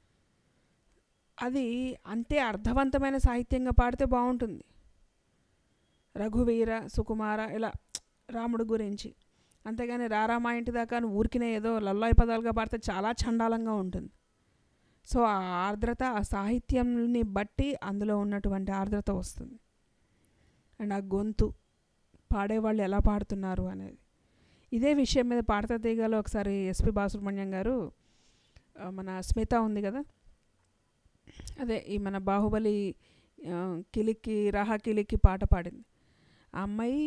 అది అంతే అర్థవంతమైన సాహిత్యంగా పాడితే బాగుంటుంది రఘువీర సుకుమార ఇలా రాముడు గురించి అంతేగాని రారా మా ఇంటి దాకా అని ఊరికినే ఏదో లల్లాయి పదాలుగా పాడితే చాలా చండాలంగా ఉంటుంది సో ఆ ఆర్ద్రత ఆ సాహిత్యంని బట్టి అందులో ఉన్నటువంటి ఆర్ద్రత వస్తుంది అండ్ ఆ గొంతు పాడేవాళ్ళు ఎలా పాడుతున్నారు అనేది ఇదే విషయం మీద పాడతా తీగలో ఒకసారి ఎస్పి బాసుబ్రహ్మణ్యం గారు ఆ, మన స్మిత ఉంది కదా అదే ఈ మన బాహుబలి ఆ, కిలికి రాహా కిలికి పాట పాడింది ఆ అమ్మాయి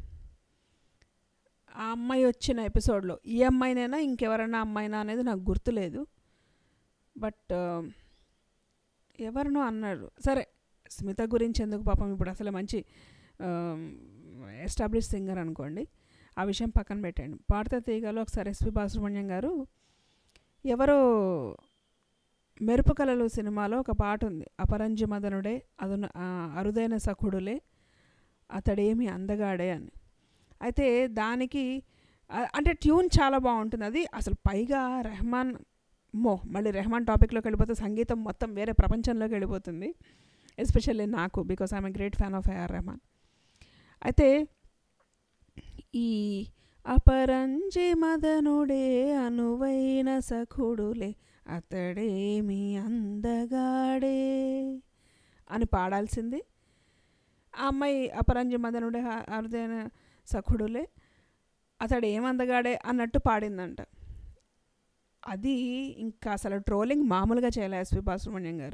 ఆ అమ్మాయి వచ్చిన ఎపిసోడ్లో ఈ అమ్మాయినైనా ఇంకెవరైనా అమ్మాయినా అనేది నాకు గుర్తులేదు బట్ ఎవరినో అన్నారు సరే స్మిత గురించి ఎందుకు పాపం ఇప్పుడు అసలు మంచి ఎస్టాబ్లిష్ సింగర్ అనుకోండి ఆ విషయం పక్కన పెట్టండి పాడతా తీగలో ఒకసారి ఎస్పి బాసుబ్రహ్మణ్యం గారు ఎవరో మెరుపు కళలు సినిమాలో ఒక పాట ఉంది అపరంజి మదనుడే అదును ఆ, అరుదైన సఖుడులే అతడేమి అందగాడే అని అయితే దానికి ఆ, అంటే ట్యూన్ చాలా బాగుంటుంది అది అసలు పైగా రెహమాన్ మో మళ్ళీ రెహమాన్ టాపిక్లోకి వెళ్ళిపోతే సంగీతం మొత్తం వేరే ప్రపంచంలోకి వెళ్ళిపోతుంది ఎస్పెషల్లీ నాకు because I'm great fan of A R Rahman అయితే ఈ అపరంజి మదనుడే అనువైన సఖుడులే అతడేమి అందగాడే అని పాడాల్సింది ఆ అమ్మాయి అపరంజి మదనుడే అ- అరుదైన సఖుడులే అతడు ఏమందగాడే అన్నట్టు పాడిందంట అది ఇంకా అసలు ట్రోలింగ్ మామూలుగా చేయలే ఎస్పి బాసుబ్రహ్మణ్యం గారు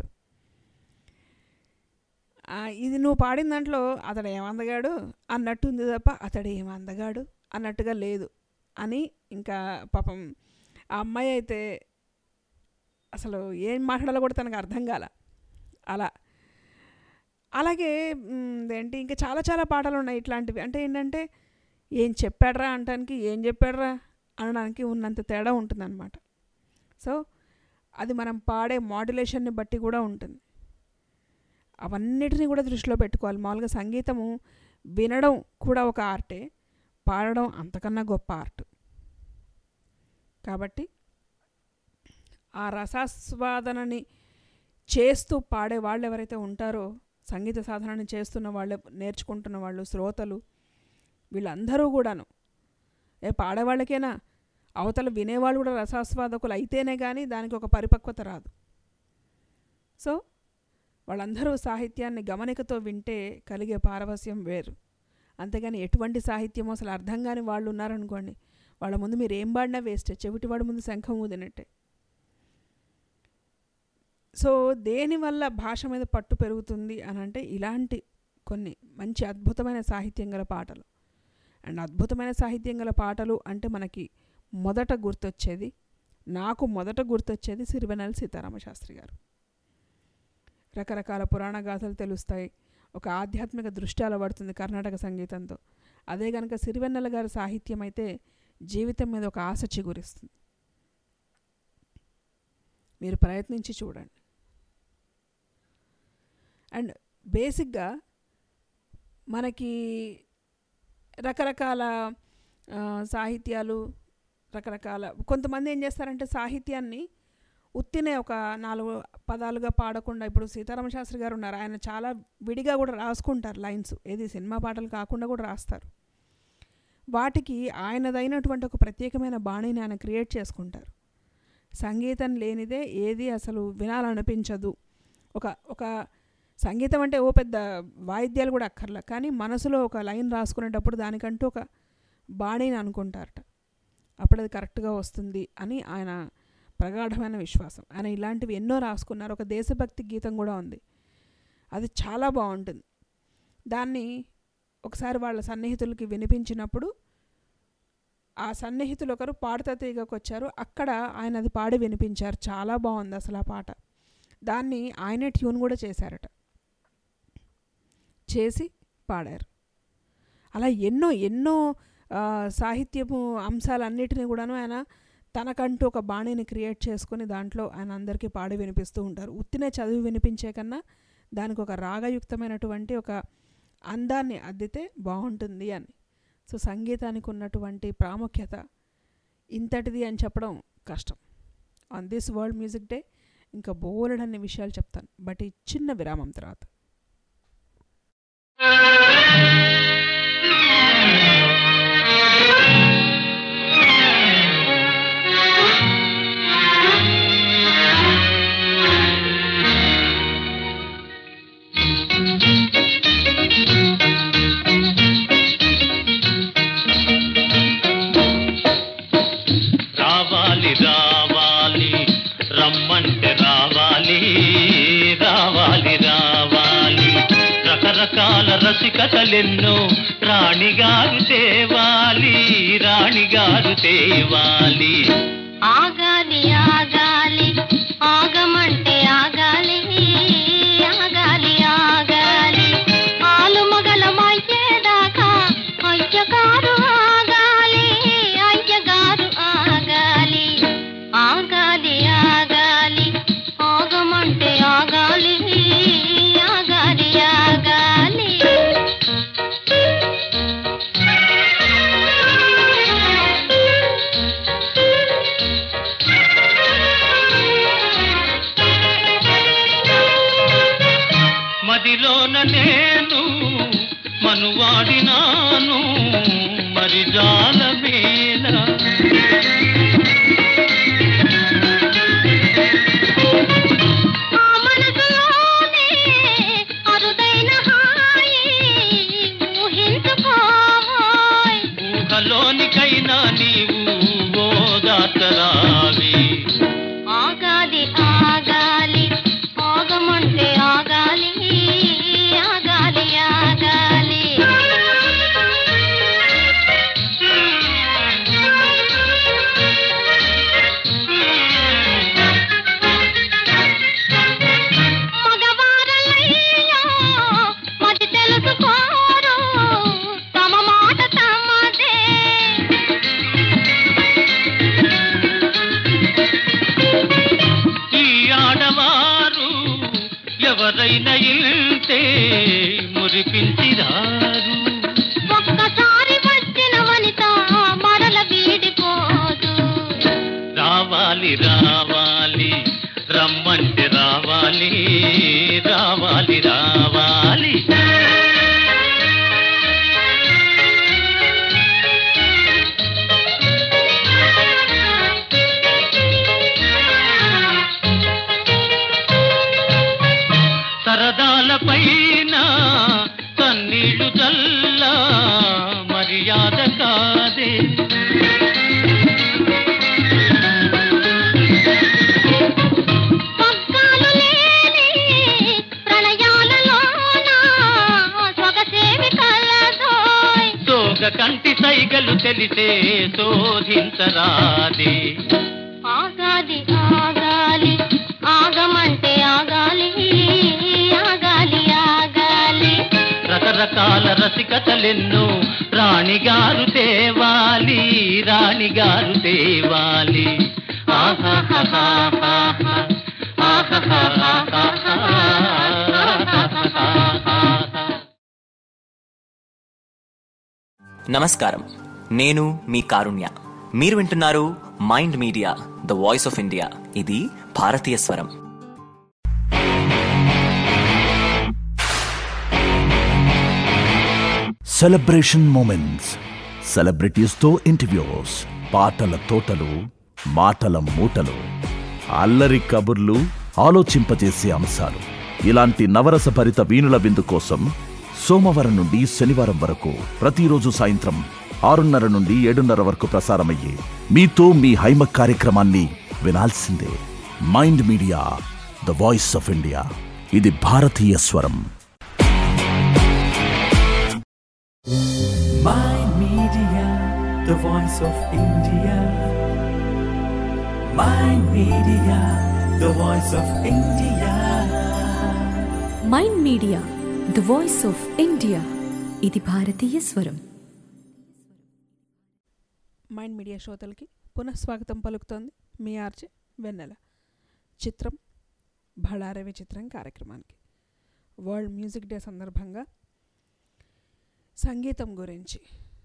ఆ, ఇది నువ్వు పాడిన దాంట్లో అతడు ఏమందగాడు అన్నట్టు ఉంది తప్ప అతడు ఏమందగాడు అన్నట్టుగా లేదు అని ఇంకా పాపం ఆ అమ్మాయి అయితే అసలు ఏం మాట్లాడాలో కూడా తనకు అర్థం కాల అలా అలాగే మ్, ఏంటి ఇంకా చాలా చాలా పాటలు ఉన్నాయి ఇట్లాంటివి అంటే ఏంటంటే ఏం చెప్పాడ్రా అనడానికి ఏం చెప్పాడ్రా అనడానికి ఉన్నంత తేడా ఉంటుందన్నమాట సో అది మనం పాడే మాడ్యులేషన్ని బట్టి కూడా ఉంటుంది అవన్నిటిని కూడా దృష్టిలో పెట్టుకోవాలి మామూలుగా సంగీతము వినడం కూడా ఒక ఆర్టే పాడడం అంతకన్నా గొప్ప ఆర్ట్ కాబట్టి ఆ రసాస్వాదనని చేస్తూ పాడే వాళ్ళు ఎవరైతే ఉంటారో సంగీత సాధనని చేస్తున్న వాళ్ళు నేర్చుకుంటున్న వాళ్ళు శ్రోతలు వీళ్ళందరూ కూడాను ఏ పాడేవాళ్ళకేనా అవతల వినేవాళ్ళు కూడా రసాస్వాదకులు అయితేనే కానీ దానికి ఒక పరిపక్వత రాదు సో వాళ్ళందరూ సాహిత్యాన్ని గమనికతో వింటే కలిగే పారవస్యం వేరు అంతేగాని ఎటువంటి సాహిత్యమో అసలు అర్థం కాని వాళ్ళు ఉన్నారనుకోండి వాళ్ళ ముందు మీరు ఏం పాడినా వేస్ట్ చెవిటివాడి ముందు శంఖం ఊదినట్టే సో దేనివల్ల భాష మీద పట్టు పెరుగుతుంది అని అంటే ఇలాంటి కొన్ని మంచి అద్భుతమైన సాహిత్యం గల పాటలు అండ్ అద్భుతమైన సాహిత్యం గల పాటలు అంటే మనకి మొదట గుర్తొచ్చేది నాకు మొదట గుర్తొచ్చేది సిరివెనెల సీతారామ శాస్త్రి గారు రకరకాల పురాణ గాథలు తెలుస్తాయి ఒక ఆధ్యాత్మిక దృష్టి అలవడుతుంది కర్ణాటక సంగీతంతో అదే కనుక సిరివెన్నెల గారి సాహిత్యం అయితే జీవితం మీద ఒక ఆశ చిగురిస్తుంది మీరు ప్రయత్నించి చూడండి అండ్ బేసిక్గా మనకి రకరకాల ఆ, సాహిత్యాలు రకరకాల కొంతమంది ఏం చేస్తారంటే సాహిత్యాన్ని ఉత్తినే ఒక నాలుగు పదాలుగా పాడకుండా ఇప్పుడు సీతారామ శాస్త్రి గారు ఉన్నారు ఆయన చాలా విడిగా కూడా రాసుకుంటారు లైన్స్ ఏది సినిమా పాటలు కాకుండా కూడా రాస్తారు వాటికి ఆయనదైనటువంటి ఒక ప్రత్యేకమైన బాణిని ఆయన క్రియేట్ చేసుకుంటారు సంగీతం లేనిదే ఏది అసలు వినాలనిపించదు ఒక ఒక సంగీతం అంటే ఓ పెద్ద వాయిద్యాలు కూడా అక్కర్లా కానీ మనసులో ఒక లైన్ రాసుకునేటప్పుడు దానికంటూ ఒక బాణీని అనుకుంటారట అప్పుడు అది కరెక్ట్గా వస్తుంది అని ఆయన ప్రగాఢమైన విశ్వాసం ఆయన ఇలాంటివి ఎన్నో రాసుకున్నారు ఒక దేశభక్తి గీతం కూడా ఉంది అది చాలా బాగుంటుంది దాన్ని ఒకసారి వాళ్ళ సన్నిహితులకి వినిపించినప్పుడు ఆ సన్నిహితులు ఒకరు పాడుతా తీగకు వచ్చారు అక్కడ ఆయన అది పాడి వినిపించారు చాలా బాగుంది అసలు ఆ పాట దాన్ని ఆయనే ట్యూన్ కూడా చేశారట చేసి పాడారు అలా ఎన్నో ఎన్నో ఆ, సాహిత్యపు అంశాలన్నిటినీ కూడాను ఆయన తనకంటూ ఒక బాణీని క్రియేట్ చేసుకొని దాంట్లో ఆయన అందరికీ పాడి వినిపిస్తూ ఉంటారు ఉత్తినే చదివి వినిపించే కన్నా దానికి ఒక రాగయుక్తమైనటువంటి ఒక అందాన్ని అద్దితే బాగుంటుంది అని సో సంగీతానికి ఉన్నటువంటి ప్రాముఖ్యత ఇంతటిది అని చెప్పడం కష్టం on this world music day ఇంకా బోలెడన్ని విషయాలు చెప్తాను బట్ ఈ చిన్న విరామం తర్వాత రావాలి రావాలి రమ్మంటే రావాలి రావాలి రావాలి రకరకాల రసికతలెన్నో రాణిగారు తేవాలి రాణిగారు తేవాలి ఆగాలి ఆగాలి ఆగమంటే ఆగాలి ఆగాలి ఆగాలి ఆలు మగలమయ్యేదాకా అయ్యగారు ఆగాలి అయ్యగారు ఆగాలి ఆగాలి ఆగాలి ఆగమంటే ఆగాలి ఆగాలి ఆగాలి మదిలోన నేను మనువాడినాను మరి జాలమేల ఆ మనసులోనే అరుదైన హాయి ఊహించుకోవోయ్ ఊహలోనికైనా నీవు ఓదాతరావి ఆగాలి ఆగాలి ఆగమంటే ఆగాలి ఆగాలి ఆగాలి మగవారలయ్యో మతి తెలుసుకోరు తమ మాట తమదే ఈ ఆడవారు ఎవరైనా ఇంతే మురిపించిరారు ఒక్కసారి వచ్చిన వనిత మరల వీడిపోదు రావాలి రావాలి రమ్మంటే రావాలి రావాలి రావాలి సరదాల పైన కన్నీళ్లు చల్ల మర్యాద కాదే పగ్గాలు లేని ప్రణయాలలోన సొగసేమి కలదోయ్ సోగ కంటి సైగలు తెలిసే శోధించరాదే ఆగాలి ఆగాలి ఆగమంటే ఆగాలి ఆగాలి ఆగాలి రకరకాల రసికతలెన్నో రాణిగారు తేవాలి రాణిగారు తేవాలి ఆహాహాహాహా, ఆహాహాహాహా. నమస్కారం నేను మీ కారుణ్య మీరు వింటున్నారు mind media the voice of India ఇది భారతీయ స్వరం సెలబ్రేషన్ మూమెంట్స్ సెలబ్రిటీస్తో ఇంటర్వ్యూస్ పాటల తోటలు మాటల మూటలు అల్లరి కబుర్లు ఆలోచింపజేసే అంశాలు ఇలాంటి నవరసభరిత వీణుల విందు కోసం సోమవారం నుండి శనివారం వరకు ప్రతిరోజు సాయంత్రం ఆరున్నర నుండి ఏడున్నర వరకు ప్రసారమయ్యే మీతో మీ హైమ కార్యక్రమాన్ని వినాల్సిందే mind media the voice of India ఇది భారతీయ స్వరం Mind Media, the voice of India. Mind Media, the voice of India. Mind media the voice of India ఇది భారతీయ స్వరం మైండ్ మీడియా శ్రోతలకి పునఃస్వాగతం పలుకుతోంది మీ ఆర్జే వెన్నెల చిత్రం భళారవి చిత్రం కార్యక్రమానికి వరల్డ్ మ్యూజిక్ డే సందర్భంగా సంగీతం గురించి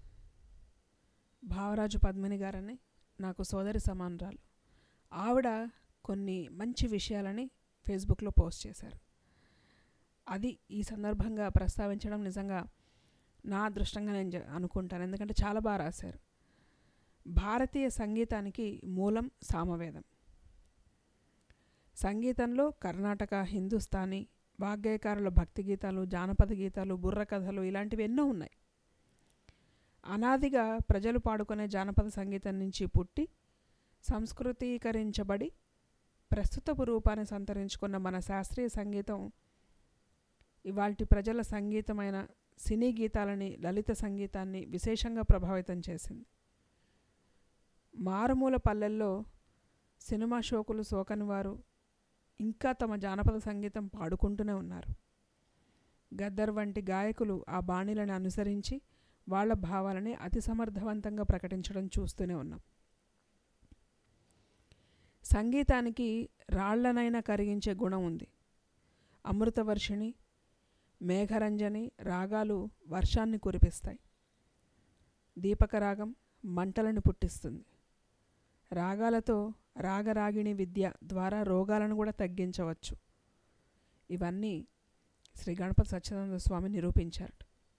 భావరాజు పద్మిని గారని నాకు సోదరి సమానరాలు ఆవిడ కొన్ని మంచి విషయాలని ఫేస్బుక్లో పోస్ట్ చేశారు అది ఈ సందర్భంగా ప్రస్తావించడం నిజంగా నా అదృష్టంగా నేను జ- అనుకుంటాను ఎందుకంటే చాలా బాగా రాశారు భారతీయ సంగీతానికి మూలం సామవేదం సంగీతంలో కర్ణాటక హిందుస్థానీ వాగ్గేయకారుల భక్తి గీతాలు జానపద గీతాలు బుర్ర కథలు ఇలాంటివి ఎన్నో ఉన్నాయి అనాదిగా ప్రజలు పాడుకునే జానపద సంగీతం నుంచి పుట్టి సంస్కృతీకరించబడి ప్రస్తుతపు రూపాన్ని సంతరించుకున్న మన శాస్త్రీయ సంగీతం ఇవాల్టి ప్రజల సంగీతమైన సినీ గీతాలని లలిత సంగీతాన్ని విశేషంగా ప్రభావితం చేసింది మారుమూల పల్లెల్లో సినిమా షోకులు సోకని వారు ఇంకా తమ జానపద సంగీతం పాడుకుంటూనే ఉన్నారు గద్దర్ వంటి గాయకులు ఆ బాణీలను అనుసరించి వాళ్ళ భావాలని అతి సమర్థవంతంగా ప్రకటించడం చూస్తూనే ఉన్నాం సంగీతానికి రాళ్లనైనా కరిగించే గుణం ఉంది అమృతవర్షిణి మేఘరంజని రాగాలు వర్షాన్ని కురిపిస్తాయి దీపకరాగం మంటలను పుట్టిస్తుంది రాగాలతో రాగరాగిణి విద్య ద్వారా రోగాలను కూడా తగ్గించవచ్చు ఇవన్నీ శ్రీ గణపతి సత్యనారాయణ స్వామి నిరూపించారు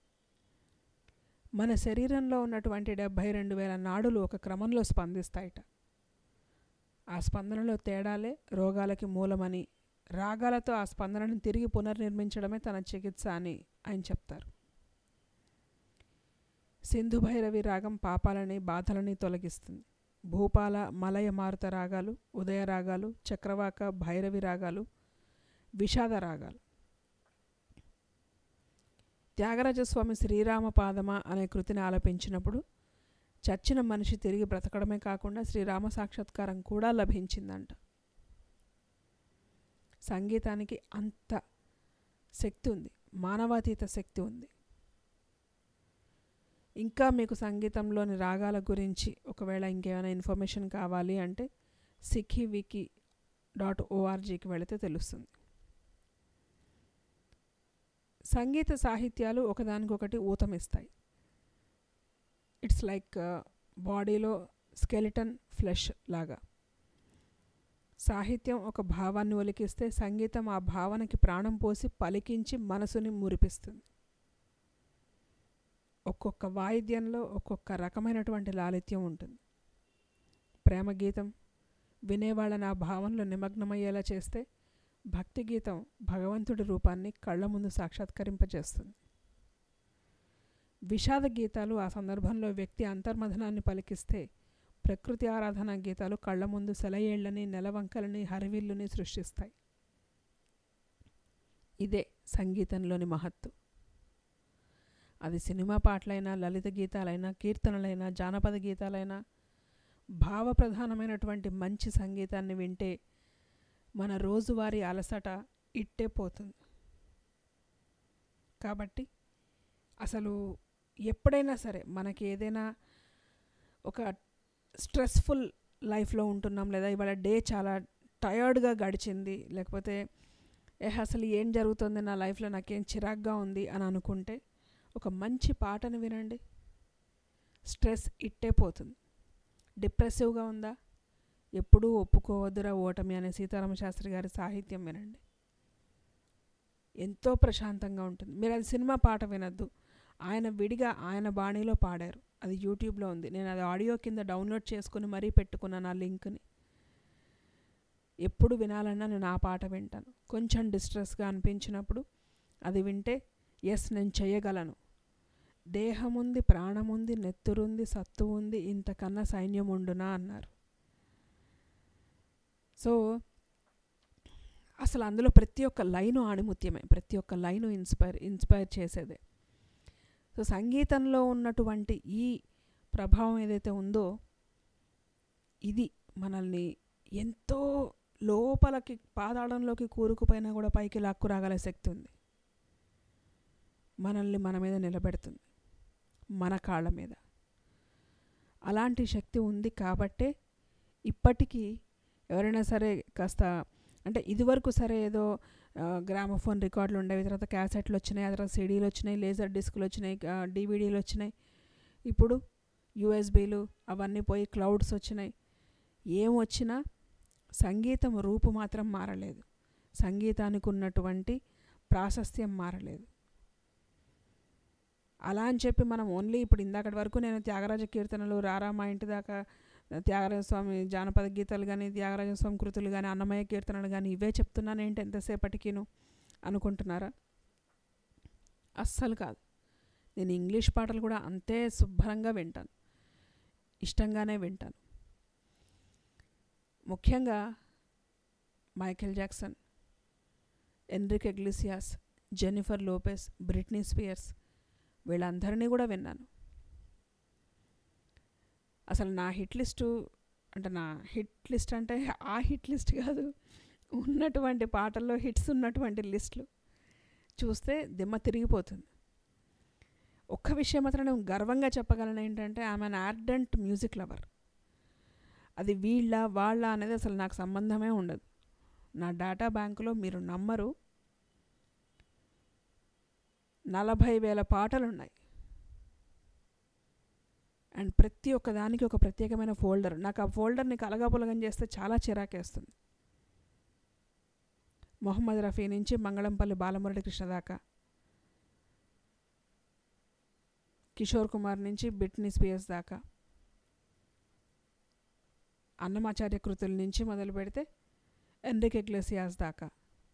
మన శరీరంలో ఉన్నటువంటి డెబ్భై రెండు వేల నాడులు ఒక క్రమంలో స్పందిస్తాయట ఆ స్పందనలో తేడాలే రోగాలకి మూలమని రాగాలతో ఆ స్పందనను తిరిగి పునర్నిర్మించడమే తన చికిత్స అని ఆయన చెప్తారు సింధు భైరవి రాగం పాపాలని బాధలని తొలగిస్తుంది భూపాల మలయ మారుత రాగాలు ఉదయ రాగాలు చక్రవాక భైరవి రాగాలు విషాద రాగాలు త్యాగరాజస్వామి శ్రీరామ పాదమా అనే కృతిని ఆలపించినప్పుడు చచ్చిన మనిషి తిరిగి బ్రతకడమే కాకుండా శ్రీరామ సాక్షాత్కారం కూడా లభించిందంట సంగీతానికి అంత శక్తి ఉంది మానవాతీత శక్తి ఉంది ఇంకా మీకు సంగీతంలోని రాగాల గురించి ఒకవేళ ఇంకేమైనా ఇన్ఫర్మేషన్ కావాలి అంటే సిఖీ వికీ డాట్ ఓఆర్జీకి వెళితే తెలుస్తుంది సంగీత సాహిత్యాలు ఒకదానికొకటి ఊతమిస్తాయి ఇట్స్ లైక్ బాడీలో స్కెలిటన్ ఫ్లెష్ లాగా సాహిత్యం ఒక భావాన్ని ఒలికిస్తే సంగీతం ఆ భావనకి ప్రాణం పోసి పలికించి మనసుని మురిపిస్తుంది ఒక్కొక్క వాయిద్యంలో ఒక్కొక్క రకమైనటువంటి లాలిత్యం ఉంటుంది ప్రేమ గీతం వినేవాళ్ళని ఆ భావంలో నిమగ్నమయ్యేలా చేస్తే భక్తి గీతం భగవంతుడి రూపాన్ని కళ్ళ ముందు సాక్షాత్కరింపజేస్తుంది విషాద గీతాలు ఆ సందర్భంలో వ్యక్తి అంతర్మథనాన్ని పలికిస్తే ప్రకృతి ఆరాధన గీతాలు కళ్ళ ముందు సెలయేళ్లని నెలవంకలని హరివిల్లుని సృష్టిస్తాయి ఇదే సంగీతంలోని మహత్తు అది సినిమా పాటలైనా లలిత గీతాలైనా కీర్తనలైనా జానపద గీతాలైనా భావప్రధానమైనటువంటి మంచి సంగీతాన్ని వింటే మన రోజువారీ అలసట ఇట్టే పోతుంది కాబట్టి అసలు ఎప్పుడైనా సరే మనకి ఏదైనా ఒక స్ట్రెస్ఫుల్ లైఫ్లో ఉంటున్నాం లేదా ఇవాళ డే చాలా టయర్డ్గా గడిచింది లేకపోతే ఏ అసలు ఏం జరుగుతుంది నా లైఫ్లో నాకేం చిరాగ్గా ఉంది అని అనుకుంటే ఒక మంచి పాటను వినండి స్ట్రెస్ ఇట్టే పోతుంది డిప్రెసివ్గా ఉందా ఎప్పుడూ ఒప్పుకోవద్దురా ఓటమి అనే సీతారామ శాస్త్రి గారి సాహిత్యం వినండి ఎంతో ప్రశాంతంగా ఉంటుంది మీరు అది సినిమా పాట వినొద్దు ఆయన విడిగా ఆయన బాణీలో పాడారు అది యూట్యూబ్లో ఉంది నేను అది ఆడియో కింద డౌన్లోడ్ చేసుకుని మరీ పెట్టుకున్నాను ఆ లింక్ని ఎప్పుడు వినాలన్నా నేను ఆ పాట వింటాను కొంచెం డిస్ట్రెస్గా అనిపించినప్పుడు అది వింటే ఎస్ నేను చేయగలను దేహముంది ప్రాణముంది నెత్తురుంది సత్తు ఉంది ఇంతకన్నా సైన్యం ఉండునా అన్నారు సో అసలు అందులో ప్రతి ఒక్క లైను ఆణిముత్యమే ప్రతి ఒక్క లైను ఇన్స్పైర్ ఇన్స్పైర్ చేసేదే సో సంగీతంలో ఉన్నటువంటి ఈ ప్రభావం ఏదైతే ఉందో ఇది మనల్ని ఎంతో లోపలికి పాదాళంలోకి కూరుకుపోయినా కూడా పైకి లాక్కు రాగల శక్తి ఉంది మనల్ని మన మీద నిలబెడుతుంది మన కాళ్ళ మీద అలాంటి శక్తి ఉంది కాబట్టే ఇప్పటికీ ఎవరైనా సరే కాస్త అంటే ఇదివరకు సరే ఏదో ఆ, గ్రామఫోన్ రికార్డులు ఉండేవి తర్వాత క్యాసెట్లు వచ్చినాయి ఆ తర్వాత సిడీలు వచ్చినాయి లేజర్ డిస్కులు వచ్చినాయి డివిడీలు వచ్చినాయి ఇప్పుడు యూఎస్బీలు అవన్నీ పోయి క్లౌడ్స్ వచ్చినాయి ఏం వచ్చినా సంగీతం రూపు మాత్రం మారలేదు సంగీతానికి ఉన్నటువంటి ప్రాశస్త్యం మారలేదు అలా అని చెప్పి మనం ఓన్లీ ఇప్పుడు ఇందాకటి వరకు నేను త్యాగరాజ కీర్తనలు రారా మా ఇంటి దాకా త్యాగరాజ స్వామి జానపద గీతాలు కానీ త్యాగరాజ స్వామి కృతులు కానీ అన్నమయ్య కీర్తనలు కానీ ఇవే చెప్తున్నాను ఏంటి ఎంతసేపటికిను అనుకుంటున్నారా అస్సలు కాదు నేను ఇంగ్లీష్ పాటలు కూడా అంతే శుభ్రంగా వింటాను ఇష్టంగానే వింటాను ముఖ్యంగా Michael Jackson Enrique Iglesias Jennifer Lopez Britney Spears వీళ్ళందరినీ కూడా విన్నాను అసలు నా హిట్ లిస్టు అంటే నా హిట్ లిస్ట్ అంటే ఆ హిట్ లిస్ట్ కాదు ఉన్నటువంటి పాటల్లో హిట్స్ ఉన్నటువంటి లిస్టులు చూస్తే దిమ్మ తిరిగిపోతుంది ఒక్క విషయం మాత్రం నేను గర్వంగా చెప్పగలను ఏంటంటే ఆమె అన్ ఆర్డెంట్ మ్యూజిక్ లవర్ అది వీళ్ళ వాళ్ళ అనేది అసలు నాకు సంబంధమే ఉండదు నా డేటా బ్యాంకులో మీరు నమ్మరు నలభై వేల పాటలు ఉన్నాయి అండ్ ప్రతి ఒక్క దానికి ఒక ప్రత్యేకమైన ఫోల్డర్ నాకు ఆ ఫోల్డర్ని కలగాపులగం చేస్తే చాలా చిరాకేస్తుంది మొహమ్మద్ రఫీ నుంచి మంగళంపల్లి బాలమురళి కృష్ణ దాకా కిషోర్ కుమార్ నుంచి బిట్నీ స్పియర్స్ దాకా అన్నమాచార్య కృతుల నుంచి మొదలు పెడితే ఎన్రిక్ ఎగ్లెసియాస్ దాకా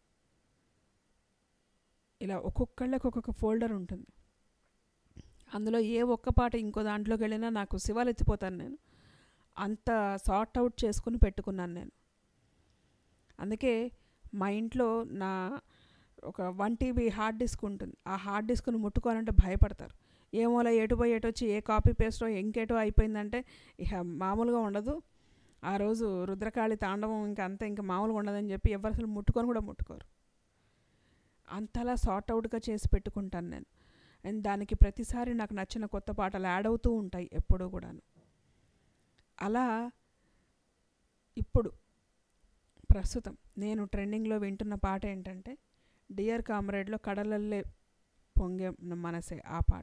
ఇలా ఒక్కొక్కళ్ళకి ఒక్కొక్క ఫోల్డర్ ఉంటుంది అందులో ఏ ఒక్క పాట ఇంకో దాంట్లోకి వెళ్ళినా నాకు శివాలు ఎత్తిపోతాను నేను అంత సార్ట్ అవుట్ చేసుకుని పెట్టుకున్నాను నేను అందుకే మా ఇంట్లో నా ఒక వన్ టీబీ హార్డ్ డిస్క్ ఉంటుంది ఆ హార్డ్ డిస్క్ను ముట్టుకోవాలంటే భయపడతారు ఏమోలా ఎటు పోయి ఎటు వచ్చి ఏ కాపీ పేస్టో ఇంకేటో అయిపోయిందంటే ఇక మామూలుగా ఉండదు ఆ రోజు రుద్రకాళి తాండవం ఇంకా అంతే ఇంకా మామూలుగా ఉండదని చెప్పి ఎవరు అసలు ముట్టుకొని కూడా ముట్టుకోరు అంతలా సార్ట్ అవుట్గా చేసి పెట్టుకుంటాను నేను అండ్ దానికి ప్రతిసారి నాకు నచ్చిన కొత్త పాటలు యాడ్ అవుతూ ఉంటాయి ఎప్పుడూ కూడాను అలా ఇప్పుడు ప్రస్తుతం నేను ట్రెండింగ్లో వింటున్న పాట ఏంటంటే డియర్ కామ్రేడ్లో కడలల్లే పొంగే మనసే ఆ పాట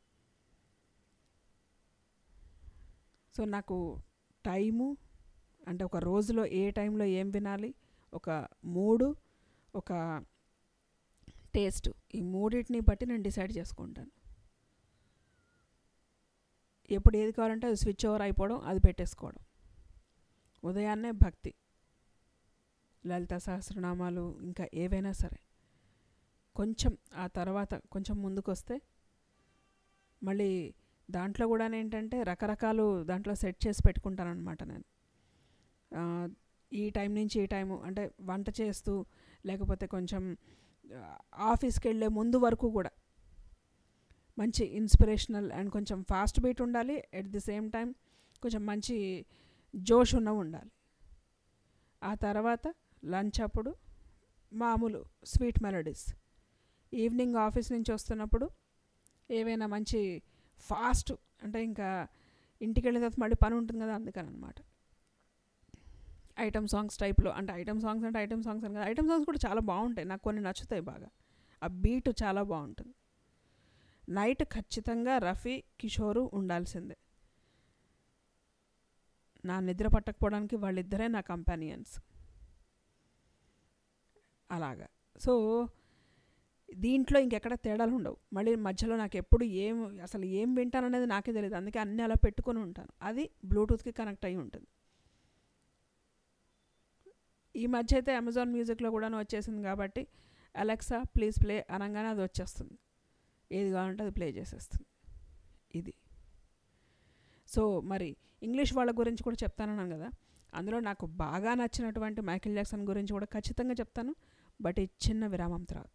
సో నాకు టైము అంటే ఒక రోజులో ఏ టైంలో ఏం వినాలి ఒక మూడు ఒక టేస్ట్ ఈ మూడింటిని బట్టి నేను డిసైడ్ చేసుకుంటాను ఎప్పుడు ఏది కావాలంటే అది స్విచ్ ఓవర్ అయిపోవడం అది పెట్టేసుకోవడం ఉదయాన్నే భక్తి లలిత సహస్రనామాలు ఇంకా ఏవైనా సరే కొంచెం ఆ తర్వాత కొంచెం ముందుకు వస్తే మళ్ళీ దాంట్లో కూడా ఏంటంటే రకరకాలు దాంట్లో సెట్ చేసి పెట్టుకుంటాను అనమాట నేను ఆ, ఈ టైం నుంచి ఈ టైము అంటే వంట చేస్తూ లేకపోతే కొంచెం ఆ, ఆఫీస్కి వెళ్ళే ముందు వరకు కూడా మంచి ఇన్స్పిరేషనల్ అండ్ కొంచెం ఫాస్ట్ బీట్ ఉండాలి ఎట్ ది సేమ్ టైం కొంచెం మంచి జోష్ ఉన్న ఉండాలి ఆ తర్వాత లంచ్ అప్పుడు మామూలు స్వీట్ మెలడీస్ ఈవినింగ్ ఆఫీస్ నుంచి వస్తున్నప్పుడు ఏవైనా మంచి ఫాస్ట్ అంటే ఇంకా ఇంటికి వెళ్ళిన తర్వాత మళ్ళీ పని ఉంటుంది కదా అందుకని అనమాట ఐటమ్ సాంగ్స్ టైప్లో అంటే ఐటమ్ సాంగ్స్ అంటే ఐటమ్ సాంగ్స్ అని కదా ఐటమ్ సాంగ్స్ కూడా చాలా బాగుంటాయి నాకు కొన్ని నచ్చుతాయి బాగా ఆ బీట్ చాలా బాగుంటుంది నైట్ ఖచ్చితంగా రఫీ కిషోరు ఉండాల్సిందే నా నిద్ర పట్టకపోవడానికి వాళ్ళిద్దరే నా కంపానియన్స్ అలాగా సో దీంట్లో ఇంకెక్కడ తేడాలు ఉండవు మళ్ళీ మధ్యలో నాకు ఎప్పుడు ఏం అసలు ఏం వింటాను అనేది నాకే తెలియదు అందుకే అన్నీ అలా పెట్టుకొని ఉంటాను అది బ్లూటూత్కి కనెక్ట్ అయి ఉంటుంది ఈ మధ్య అయితే అమెజాన్ మ్యూజిక్లో కూడాను వచ్చేసింది కాబట్టి అలెక్సా ప్లీజ్ ప్లే అనగానే అది వచ్చేస్తుంది ఏది కావాలంటే అది ప్లే చేసేస్తుంది ఇది సో మరి ఇంగ్లీష్ వాళ్ళ గురించి కూడా చెప్తానన్నాను కదా అందులో నాకు బాగా నచ్చినటువంటి మైకిల్ జాక్సన్ గురించి కూడా ఖచ్చితంగా చెప్తాను బట్ ఈ చిన్న విరామం తర్వాత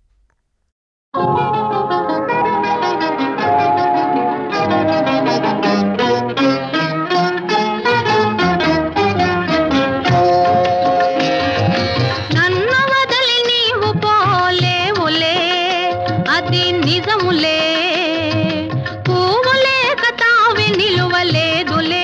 నన్ను వదిలి నీవు పోలేవులే అది నిజములే పువ్వు లేక తావి నిలువలేదులే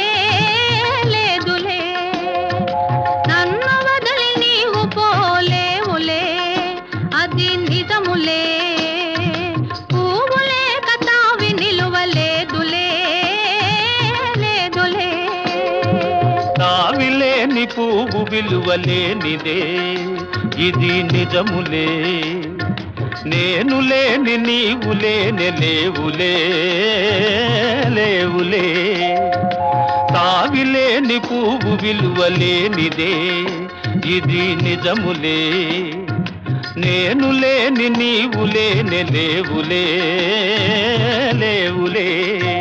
లేదులే నన్ను వదిలి నీవు పోలేవులే అది నిజములే పువ్వు లేక తావి నిలువలేదులే లేదులే తావిలేని పువ్వు విలువలేనిదే ఇది నిజములే నేను లేని నీవు లేని లేవులే లేవులే తావిలేని పువ్వు విలువలేనిదే ఇది నిజములే నేను లేని నీవు లేని లేవులే లేవులే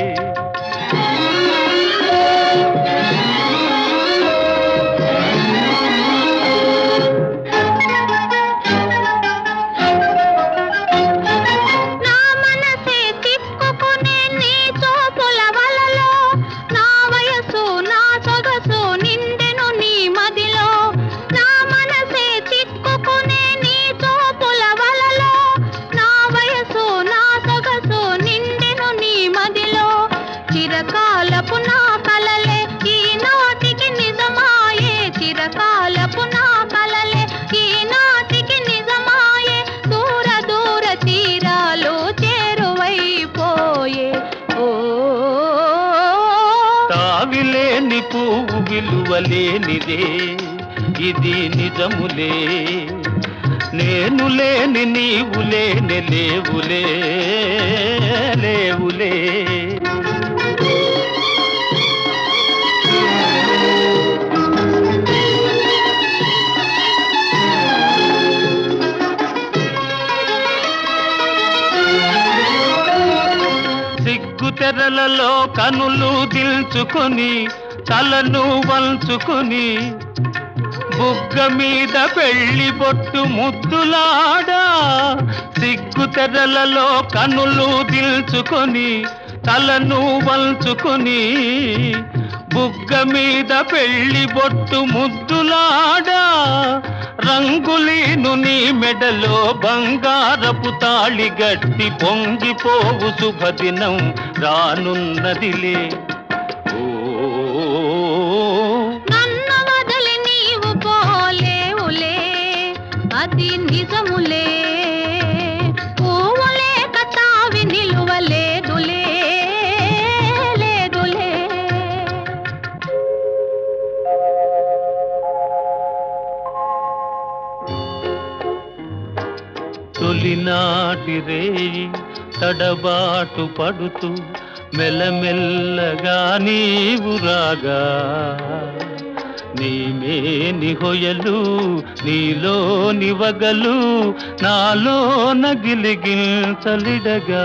నా మనసే తిప్పుకునే నీ చూపుల వలలో నా వయసు నా సొగసు నిండెను నీ మదిలో నా మనసే తిప్పుకునే నీ చూపుల వలలో నా వయసు నా సొగసు నిండెను నీ మదిలో చిరకాలపు నా కలలే ఈనాటికి నిజమాయే చిరకాలపు నా కలలే ఈనాటికి నిజమాయే దూర దూర తీరాలు చేరువైపోయే ఓ తావిలేని పువ్వు విలువలేనిదే ఇది నిజములే నేను లేని నీవు లేని లేవులే లేవులే సిగ్గు తెరలలో కనులు దిల్చుకొని తలను వంచుకొని బుగ్గ మీద పెళ్లి బొట్టు ముద్దులాడా సిగ్గు తెరలలో కనులు దిల్చుకొని తలను వంచుకొని బుగ్గ మీద పెళ్లి బొట్టు ముద్దులాడా రంగులీను నీ మెడలో బంగారపు తాళి గట్టి పొంగిపోవు శుభదినం రానున్నదిలే నన్ను వదిలి నీవు పోలేవులే అది నిజములే పువ్వు లేక తావి నిలువలేదులే లేదులే తొలినాటి రేయి తడబాటు పడుతూ మెల్లమెల్లగా నీవు రాగా నీమేని హొయలు నీలోని వగలు నాలో నగిలిగిల్చలిడగా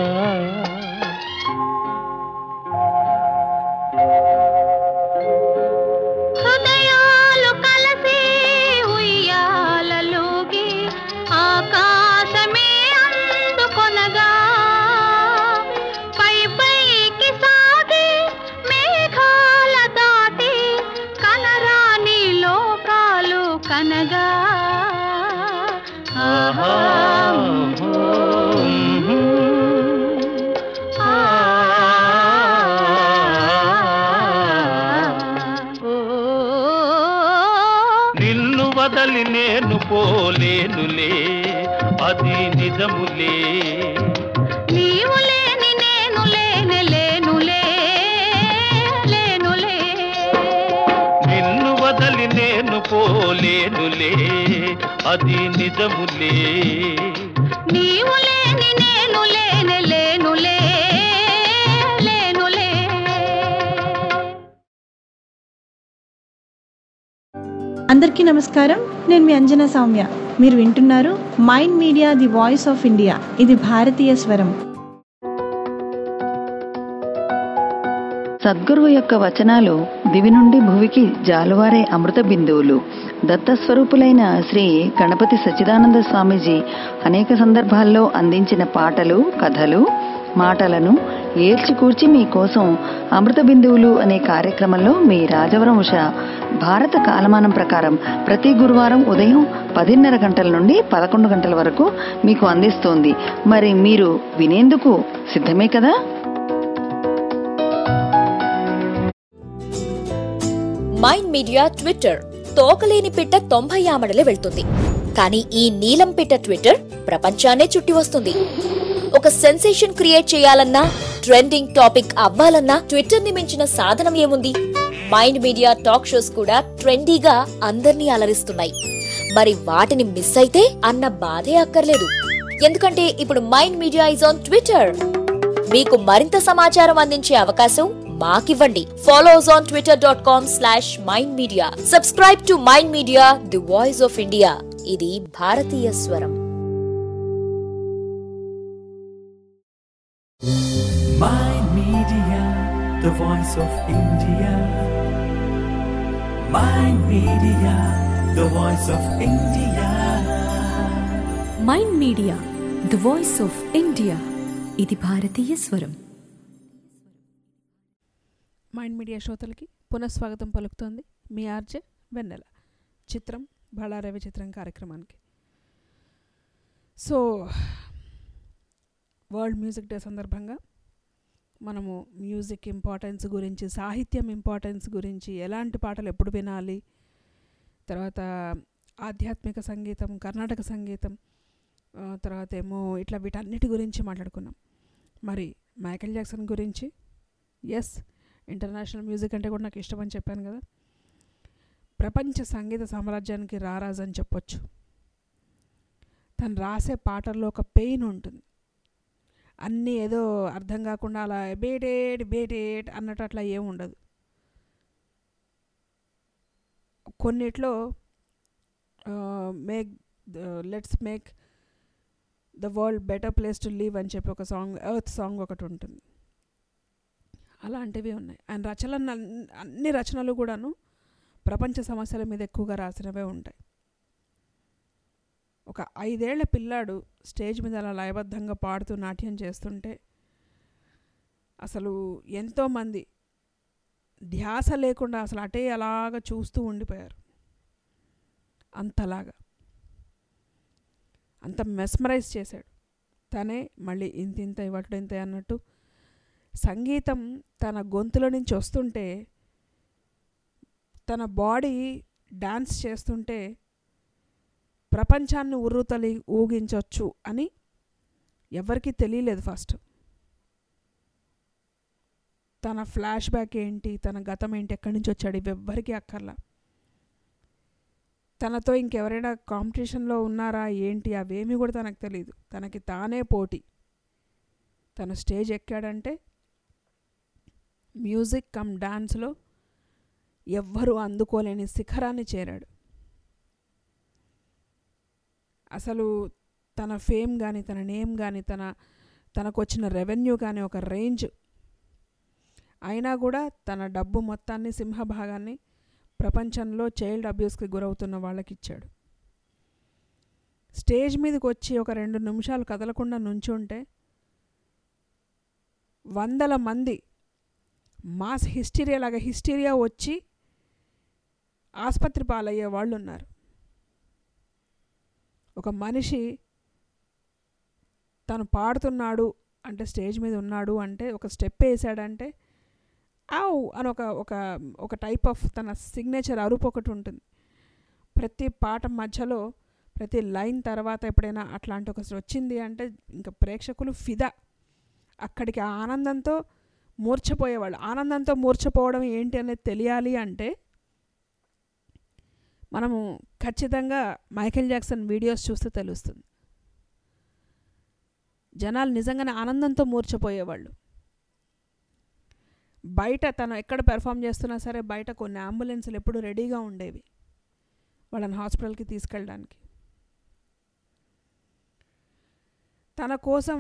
హృదయాలు కలిసి ఉయ్యాలలోగి ఆకాశమే అందుకొనగా పై పైకి సాగి మేఘాల దాటి కనరాని లోకాలు కనగా ఆహా నిన్ను వదలి నేను పోలేనులే అది నిజములే నీవు లేని నేను లేనే లేనులే లేనులే నిన్ను వదలి నేను పోలేనులే అది నిజములే నీవు లేని నేను లేనే లేనులే లేనులే అందరికీ నమస్కారం నేను మీ అంజనా సౌమ్య మీరు వింటున్నారు mind media the voice of India ఇది భారతీయ స్వరం సద్గురువు యొక్క వచనాలు దివి నుండి భువికి జాలువారే అమృత బిందువులు దత్తస్వరూపులైన శ్రీ గణపతి సచ్చిదానంద స్వామీజీ అనేక సందర్భాల్లో అందించిన పాటలు కథలు మాటలను ఏల్చికూర్చి మీకోసం అమృత బిందువులు అనే కార్యక్రమంలో మీ రాజవరం ఉష భారత కాలమానం ప్రకారం ప్రతి గురువారం ఉదయం పదిన్నర గంటల నుండి పదకొండు గంటల వరకు మీకు అందిస్తోంది మరి మీరు వినేందుకు సిద్ధమే కదా మైండ్ మీడియా ట్విట్టర్ తోకలేని పిట్ట తొంభై ఆమడలే వెళ్తుంది కానీ ఈ నీలం పిట్ట ట్విట్టర్ ప్రపంచాన్నే చుట్టి వస్తుంది ఒక సెన్సేషన్ క్రియేట్ చేయాలన్నా ట్రెండింగ్ టాపిక్ అవ్వాలన్నా ట్విట్టర్ ని మించిన సాధనం ఏముంది మైండ్ మీడియా టాక్ షోస్ కూడా ట్రెండీగా అందర్నీ అలరిస్తున్నాయి మరి వాటిని మిస్ అయితే అన్న బాధే అక్కర్లేదు ఎందుకంటే ఇప్పుడు Mind Media is on Twitter మీకు మరింత సమాచారం అందించే అవకాశం మాకివ్వండి follow us on Twitter dot com slash mind media subscribe to mind media the voice of India ఇది భారతీయ స్వరం Mind Media, the voice of India. Mind Media, the voice of India. Mind media the voice of India ఇది భారతీయ స్వరం మైండ్ మీడియా శ్రోతలకి పునఃస్వాగతం పలుకుతోంది మీ ఆర్జే వెన్నెల చిత్రం బళారవి చిత్రం కార్యక్రమానికి సో వరల్డ్ మ్యూజిక్ డే సందర్భంగా మనము మ్యూజిక్ ఇంపార్టెన్స్ గురించి సాహిత్యం ఇంపార్టెన్స్ గురించి ఎలాంటి పాటలు ఎప్పుడు వినాలి తర్వాత ఆధ్యాత్మిక సంగీతం కర్ణాటక సంగీతం ఆ, తర్వాత ఏమో ఇట్లా వీటన్నిటి గురించి మాట్లాడుకున్నాం మరి మైకేల్ జాక్సన్ గురించి ఎస్ ఇంటర్నేషనల్ మ్యూజిక్ అంటే కూడా నాకు ఇష్టం అని చెప్పాను కదా ప్రపంచ సంగీత సామ్రాజ్యానికి రారాజు అని చెప్పొచ్చు తను రాసే పాటల్లో ఒక పెయిన్ ఉంటుంది అన్నీ ఏదో అర్థం కాకుండా అలా బేటేట్ బేటేట్ అన్నట్టు అట్లా ఏం ఉండదు కొన్నిట్లో make let's make the world better place to live అని చెప్పి ఒక సాంగ్ ఎర్త్ సాంగ్ ఒకటి ఉంటుంది అలాంటివి ఉన్నాయి ఆయన రచనలు అన్- అన్ని రచనలు కూడాను ప్రపంచ సమస్యల మీద ఎక్కువగా రాసినవే ఉంటాయి ఒక ఐదేళ్ల పిల్లాడు స్టేజ్ మీద అలా లయబద్ధంగా పాడుతూ నాట్యం చేస్తుంటే అసలు ఎంతోమంది ధ్యాస లేకుండా అసలు అటే అలాగ చూస్తూ ఉండిపోయారు అంతలాగా అంత మెస్మరైజ్ చేశాడు తనే మళ్ళీ ఇంత ఇంత ఇవ్వటం ఇంత అన్నట్టు సంగీతం తన గొంతులో నుంచి వస్తుంటే తన బాడీ డాన్స్ చేస్తుంటే ప్రపంచాన్ని ఉర్రుతలి ఊగించవచ్చు అని ఎవరికీ తెలియలేదు ఫస్ట్ తన ఫ్లాష్ బ్యాక్ ఏంటి తన గతం ఏంటి ఎక్కడి నుంచి వచ్చాడు ఇవి ఎవ్వరికీ అక్కర్లా తనతో ఇంకెవరైనా కాంపిటీషన్లో ఉన్నారా ఏంటి అవేమీ కూడా తనకు తెలియదు తనకి తానే పోటీ తను స్టేజ్ ఎక్కాడంటే మ్యూజిక్ కమ్ డాన్స్లో ఎవ్వరూ అందుకోలేని శిఖరాన్ని చేరాడు అసలు తన ఫేమ్ కానీ తన నేమ్ కానీ తన తనకు వచ్చిన రెవెన్యూ కానీ ఒక రేంజ్ అయినా కూడా తన డబ్బు మొత్తాన్ని సింహభాగాన్ని ప్రపంచంలో చైల్డ్ అబ్యూస్కి గురవుతున్న వాళ్ళకి ఇచ్చాడు స్టేజ్ మీదకి వచ్చి ఒక రెండు నిమిషాలు కదలకుండా నుంచుంటే వందల మంది మాస్ హిస్టీరియా లాగా హిస్టీరియా వచ్చి ఆసుపత్రి పాలయ్యే వాళ్ళు ఉన్నారు ఒక మనిషి తను పాడుతున్నాడు అంటే స్టేజ్ మీద ఉన్నాడు అంటే ఒక స్టెప్ వేసాడంటే ఆవ్ అని ఒక ఒక ఒక టైప్ ఆఫ్ తన సిగ్నేచర్ అరుపు ఒకటి ఉంటుంది ప్రతి పాట మధ్యలో ప్రతి లైన్ తర్వాత ఎప్పుడైనా అట్లాంటి ఒక వచ్చింది అంటే ఇంకా ప్రేక్షకులు ఫిదా అక్కడికి ఆ ఆనందంతో మూర్ఛపోయేవాళ్ళు ఆనందంతో మూర్ఛపోవడం ఏంటి అనేది తెలియాలి అంటే మనము ఖచ్చితంగా మైకేల్ జాక్సన్ వీడియోస్ చూస్తే తెలుస్తుంది జనాలు నిజంగానే ఆనందంతో మూర్ఛపోయేవాళ్ళు బయట తను ఎక్కడ పెర్ఫామ్ చేస్తున్నా సరే బయట కొన్ని అంబులెన్సులు ఎప్పుడు రెడీగా ఉండేవి వాళ్ళని హాస్పిటల్కి తీసుకెళ్ళడానికి తన కోసం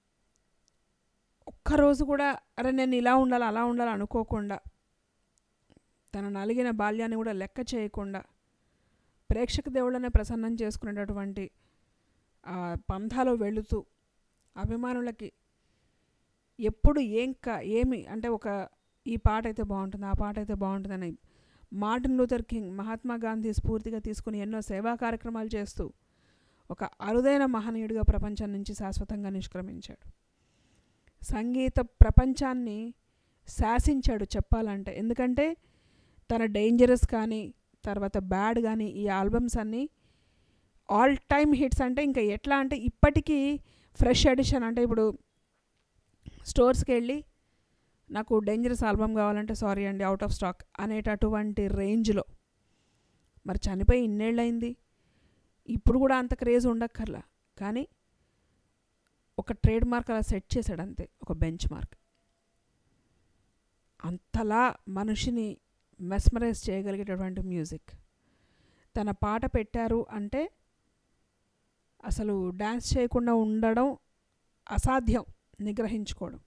ఒక్కరోజు కూడా అరే నేను ఇలా ఉండాలి అలా ఉండాలి అనుకోకుండా తన నలిగిన బాల్యాన్ని కూడా లెక్క చేయకుండా ప్రేక్షక దేవుళ్ళనే ప్రసన్నం చేసుకునేటటువంటి ఆ పంథాలో వెళుతూ అభిమానులకి ఎప్పుడు ఏం కా ఏమి అంటే ఒక ఈ పాట అయితే బాగుంటుంది ఆ పాట అయితే బాగుంటుందని Martin Luther King Mahatma Gandhi స్ఫూర్తిగా తీసుకుని ఎన్నో సేవా కార్యక్రమాలు చేస్తూ ఒక అరుదైన మహనీయుడిగా ప్రపంచం నుంచి శాశ్వతంగా నిష్క్రమించాడు సంగీత ప్రపంచాన్ని శాసించాడు చెప్పాలంటే ఎందుకంటే తన డేంజరస్ కానీ తర్వాత బ్యాడ్ కానీ ఈ ఆల్బమ్స్ అన్నీ ఆల్ టైమ్ హిట్స్ అంటే ఇంకా ఎట్లా అంటే ఇప్పటికీ ఫ్రెష్ ఎడిషన్ అంటే ఇప్పుడు స్టోర్స్కి వెళ్ళి నాకు డేంజరస్ ఆల్బమ్ కావాలంటే సారీ అండి అవుట్ ఆఫ్ స్టాక్ అనేటటువంటి రేంజ్లో మరి చనిపోయి ఇన్నేళ్ళైంది ఇప్పుడు కూడా అంత క్రేజ్ ఉండక్కర్లా కానీ ఒక ట్రేడ్ మార్క్ అలా సెట్ చేశాడు అంతే ఒక బెంచ్ మార్క్ అంతలా మనిషిని మెస్మరైజ్ చేయగలిగేటటువంటి మ్యూజిక్ తన పాట పెట్టారు అంటే అసలు డ్యాన్స్ చేయకుండా ఉండడం అసాధ్యం నిగ్రహించుకోవడం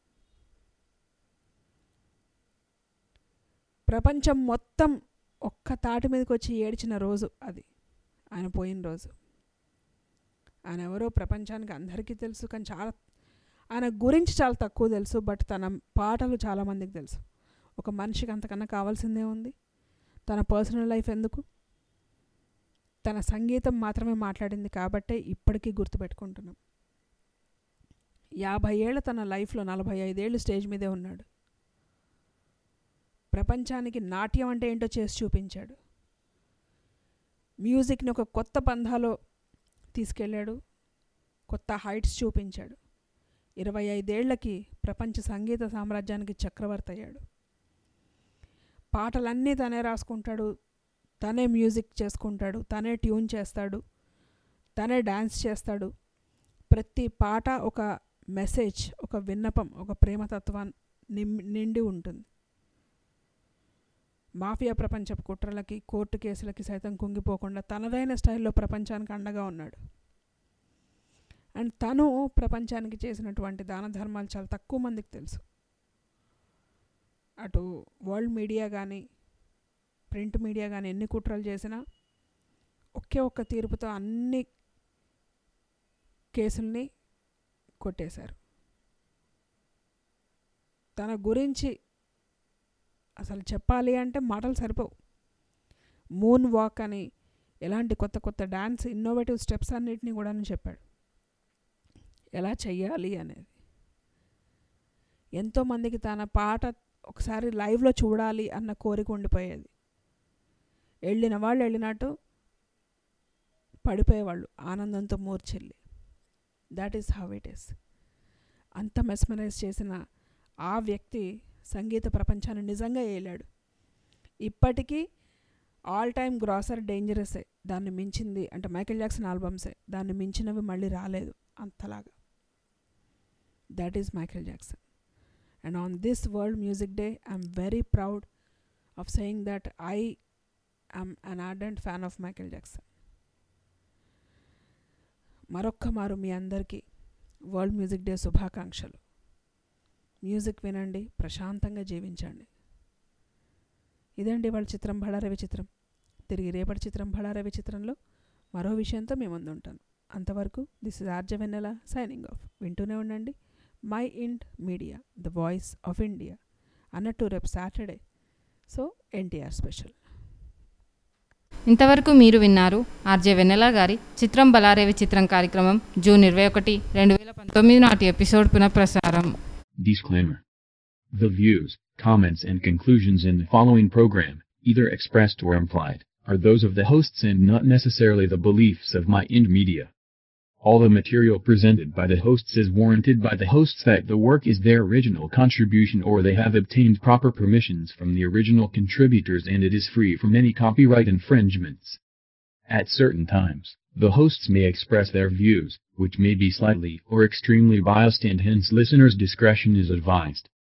ప్రపంచం మొత్తం ఒక్క తాటి మీదకి వచ్చి ఏడ్చిన రోజు అది ఆయన పోయిన రోజు ఆయన ఎవరో ప్రపంచానికి అందరికీ తెలుసు కానీ చాలా ఆయన గురించి చాలా తక్కువ తెలుసు బట్ తన పాటలు చాలామందికి తెలుసు ఒక మనిషికి అంతకన్నా కావాల్సిందే ఉంది తన పర్సనల్ లైఫ్ ఎందుకు తన సంగీతం మాత్రమే మాట్లాడింది కాబట్టే ఇప్పటికీ గుర్తుపెట్టుకుంటున్నాం యాభై ఏళ్ళ తన లైఫ్లో నలభై ఐదేళ్ళు స్టేజ్ మీదే ఉన్నాడు ప్రపంచానికి నాట్యం అంటే ఏంటో చేసి చూపించాడు మ్యూజిక్ని ఒక కొత్త పంధాలో తీసుకెళ్ళాడు కొత్త హైట్స్ చూపించాడు ఇరవై ఐదేళ్లకి ప్రపంచ సంగీత సామ్రాజ్యానికి చక్రవర్తి అయ్యాడు పాటలన్నీ తనే రాసుకుంటాడు తనే మ్యూజిక్ చేసుకుంటాడు తనే ట్యూన్ చేస్తాడు తనే డ్యాన్స్ చేస్తాడు ప్రతి పాట ఒక మెసేజ్ ఒక విన్నపం ఒక ప్రేమతత్వం నిండి ఉంటుంది మాఫియా ప్రపంచపు కుట్రలకి కోర్టు కేసులకి సైతం కుంగిపోకుండా తనదైన స్టైల్లో ప్రపంచానికి అండగా ఉన్నాడు అండ్ తను ప్రపంచానికి చేసినటువంటి దాన ధర్మాలు చాలా తక్కువ మందికి తెలుసు అటు వరల్డ్ మీడియా కానీ ప్రింట్ మీడియా కానీ ఎన్ని కుట్రలు చేసినా ఒకే ఒక్క తీర్పుతో అన్ని కేసుల్ని కొట్టేశారు తన గురించి అసలు చెప్పాలి అంటే మాటలు సరిపోవు మూన్ వాక్ అని ఎలాంటి కొత్త కొత్త డ్యాన్స్ ఇన్నోవేటివ్ స్టెప్స్ అన్నిటినీ కూడా చెప్పాడు ఎలా చెయ్యాలి అనేది ఎంతోమందికి తన పాట ఒకసారి లైవ్లో చూడాలి అన్న కోరిక ఉండిపోయేది వెళ్ళిన వాళ్ళు వెళ్ళినట్టు పడిపోయేవాళ్ళు ఆనందంతో మూర్చెల్లి that is how it is అంత మెస్మరైజ్ చేసిన ఆ వ్యక్తి సంగీత ప్రపంచాన్ని నిజంగా ఏలాడు ఇప్పటికీ ఆల్ టైమ్ గ్రాసర్ డేంజరసే దాన్ని మించింది అంటే మైకేల్ జాక్సన్ ఆల్బమ్సే దాన్ని మించినవి మళ్ళీ రాలేదు అంతలాగా that is Michael Jackson and on this world music day I'm very proud of saying that I I'm an ardent fan of Michael Jackson మరొక్క మారు మీ అందరికీ వరల్డ్ మ్యూజిక్ డే శుభాకాంక్షలు మ్యూజిక్ వినండి ప్రశాంతంగా జీవించండి ఇదండి వాళ్ళ చిత్రం బళారవి చిత్రం తిరిగి రేపటి చిత్రం బళారవి చిత్రంలో మరో విషయంతో మీ ముందు ఉంటాను అంతవరకు this is RJ Vennela signing off వింటూనే ఉండండి Mind Media the voice of India అన్నట్టు రేపు సాటర్డే సో ఎన్టీఆర్ స్పెషల్ ఇంతవరకు మీరు విన్నారు ఆర్జే వెన్నెల గారి చిత్రం బలారేవి చిత్రం కార్యక్రమం జూన్ ఇరవై ఒకటి రెండు వేల పంతొమ్మిది నాటి ఎపిసోడ్ పునఃప్రసారం Disclaimer. The views, comments and conclusions in the following program, either expressed or implied, are those of the hosts and not necessarily the beliefs of My Ind Media. All the material presented by the hosts is warranted by the hosts that the work is their original contribution or they have obtained proper permissions from the original contributors and it is free from any copyright infringements. At certain times, the hosts may express their views, which may be slightly or extremely biased and hence listeners' discretion is advised.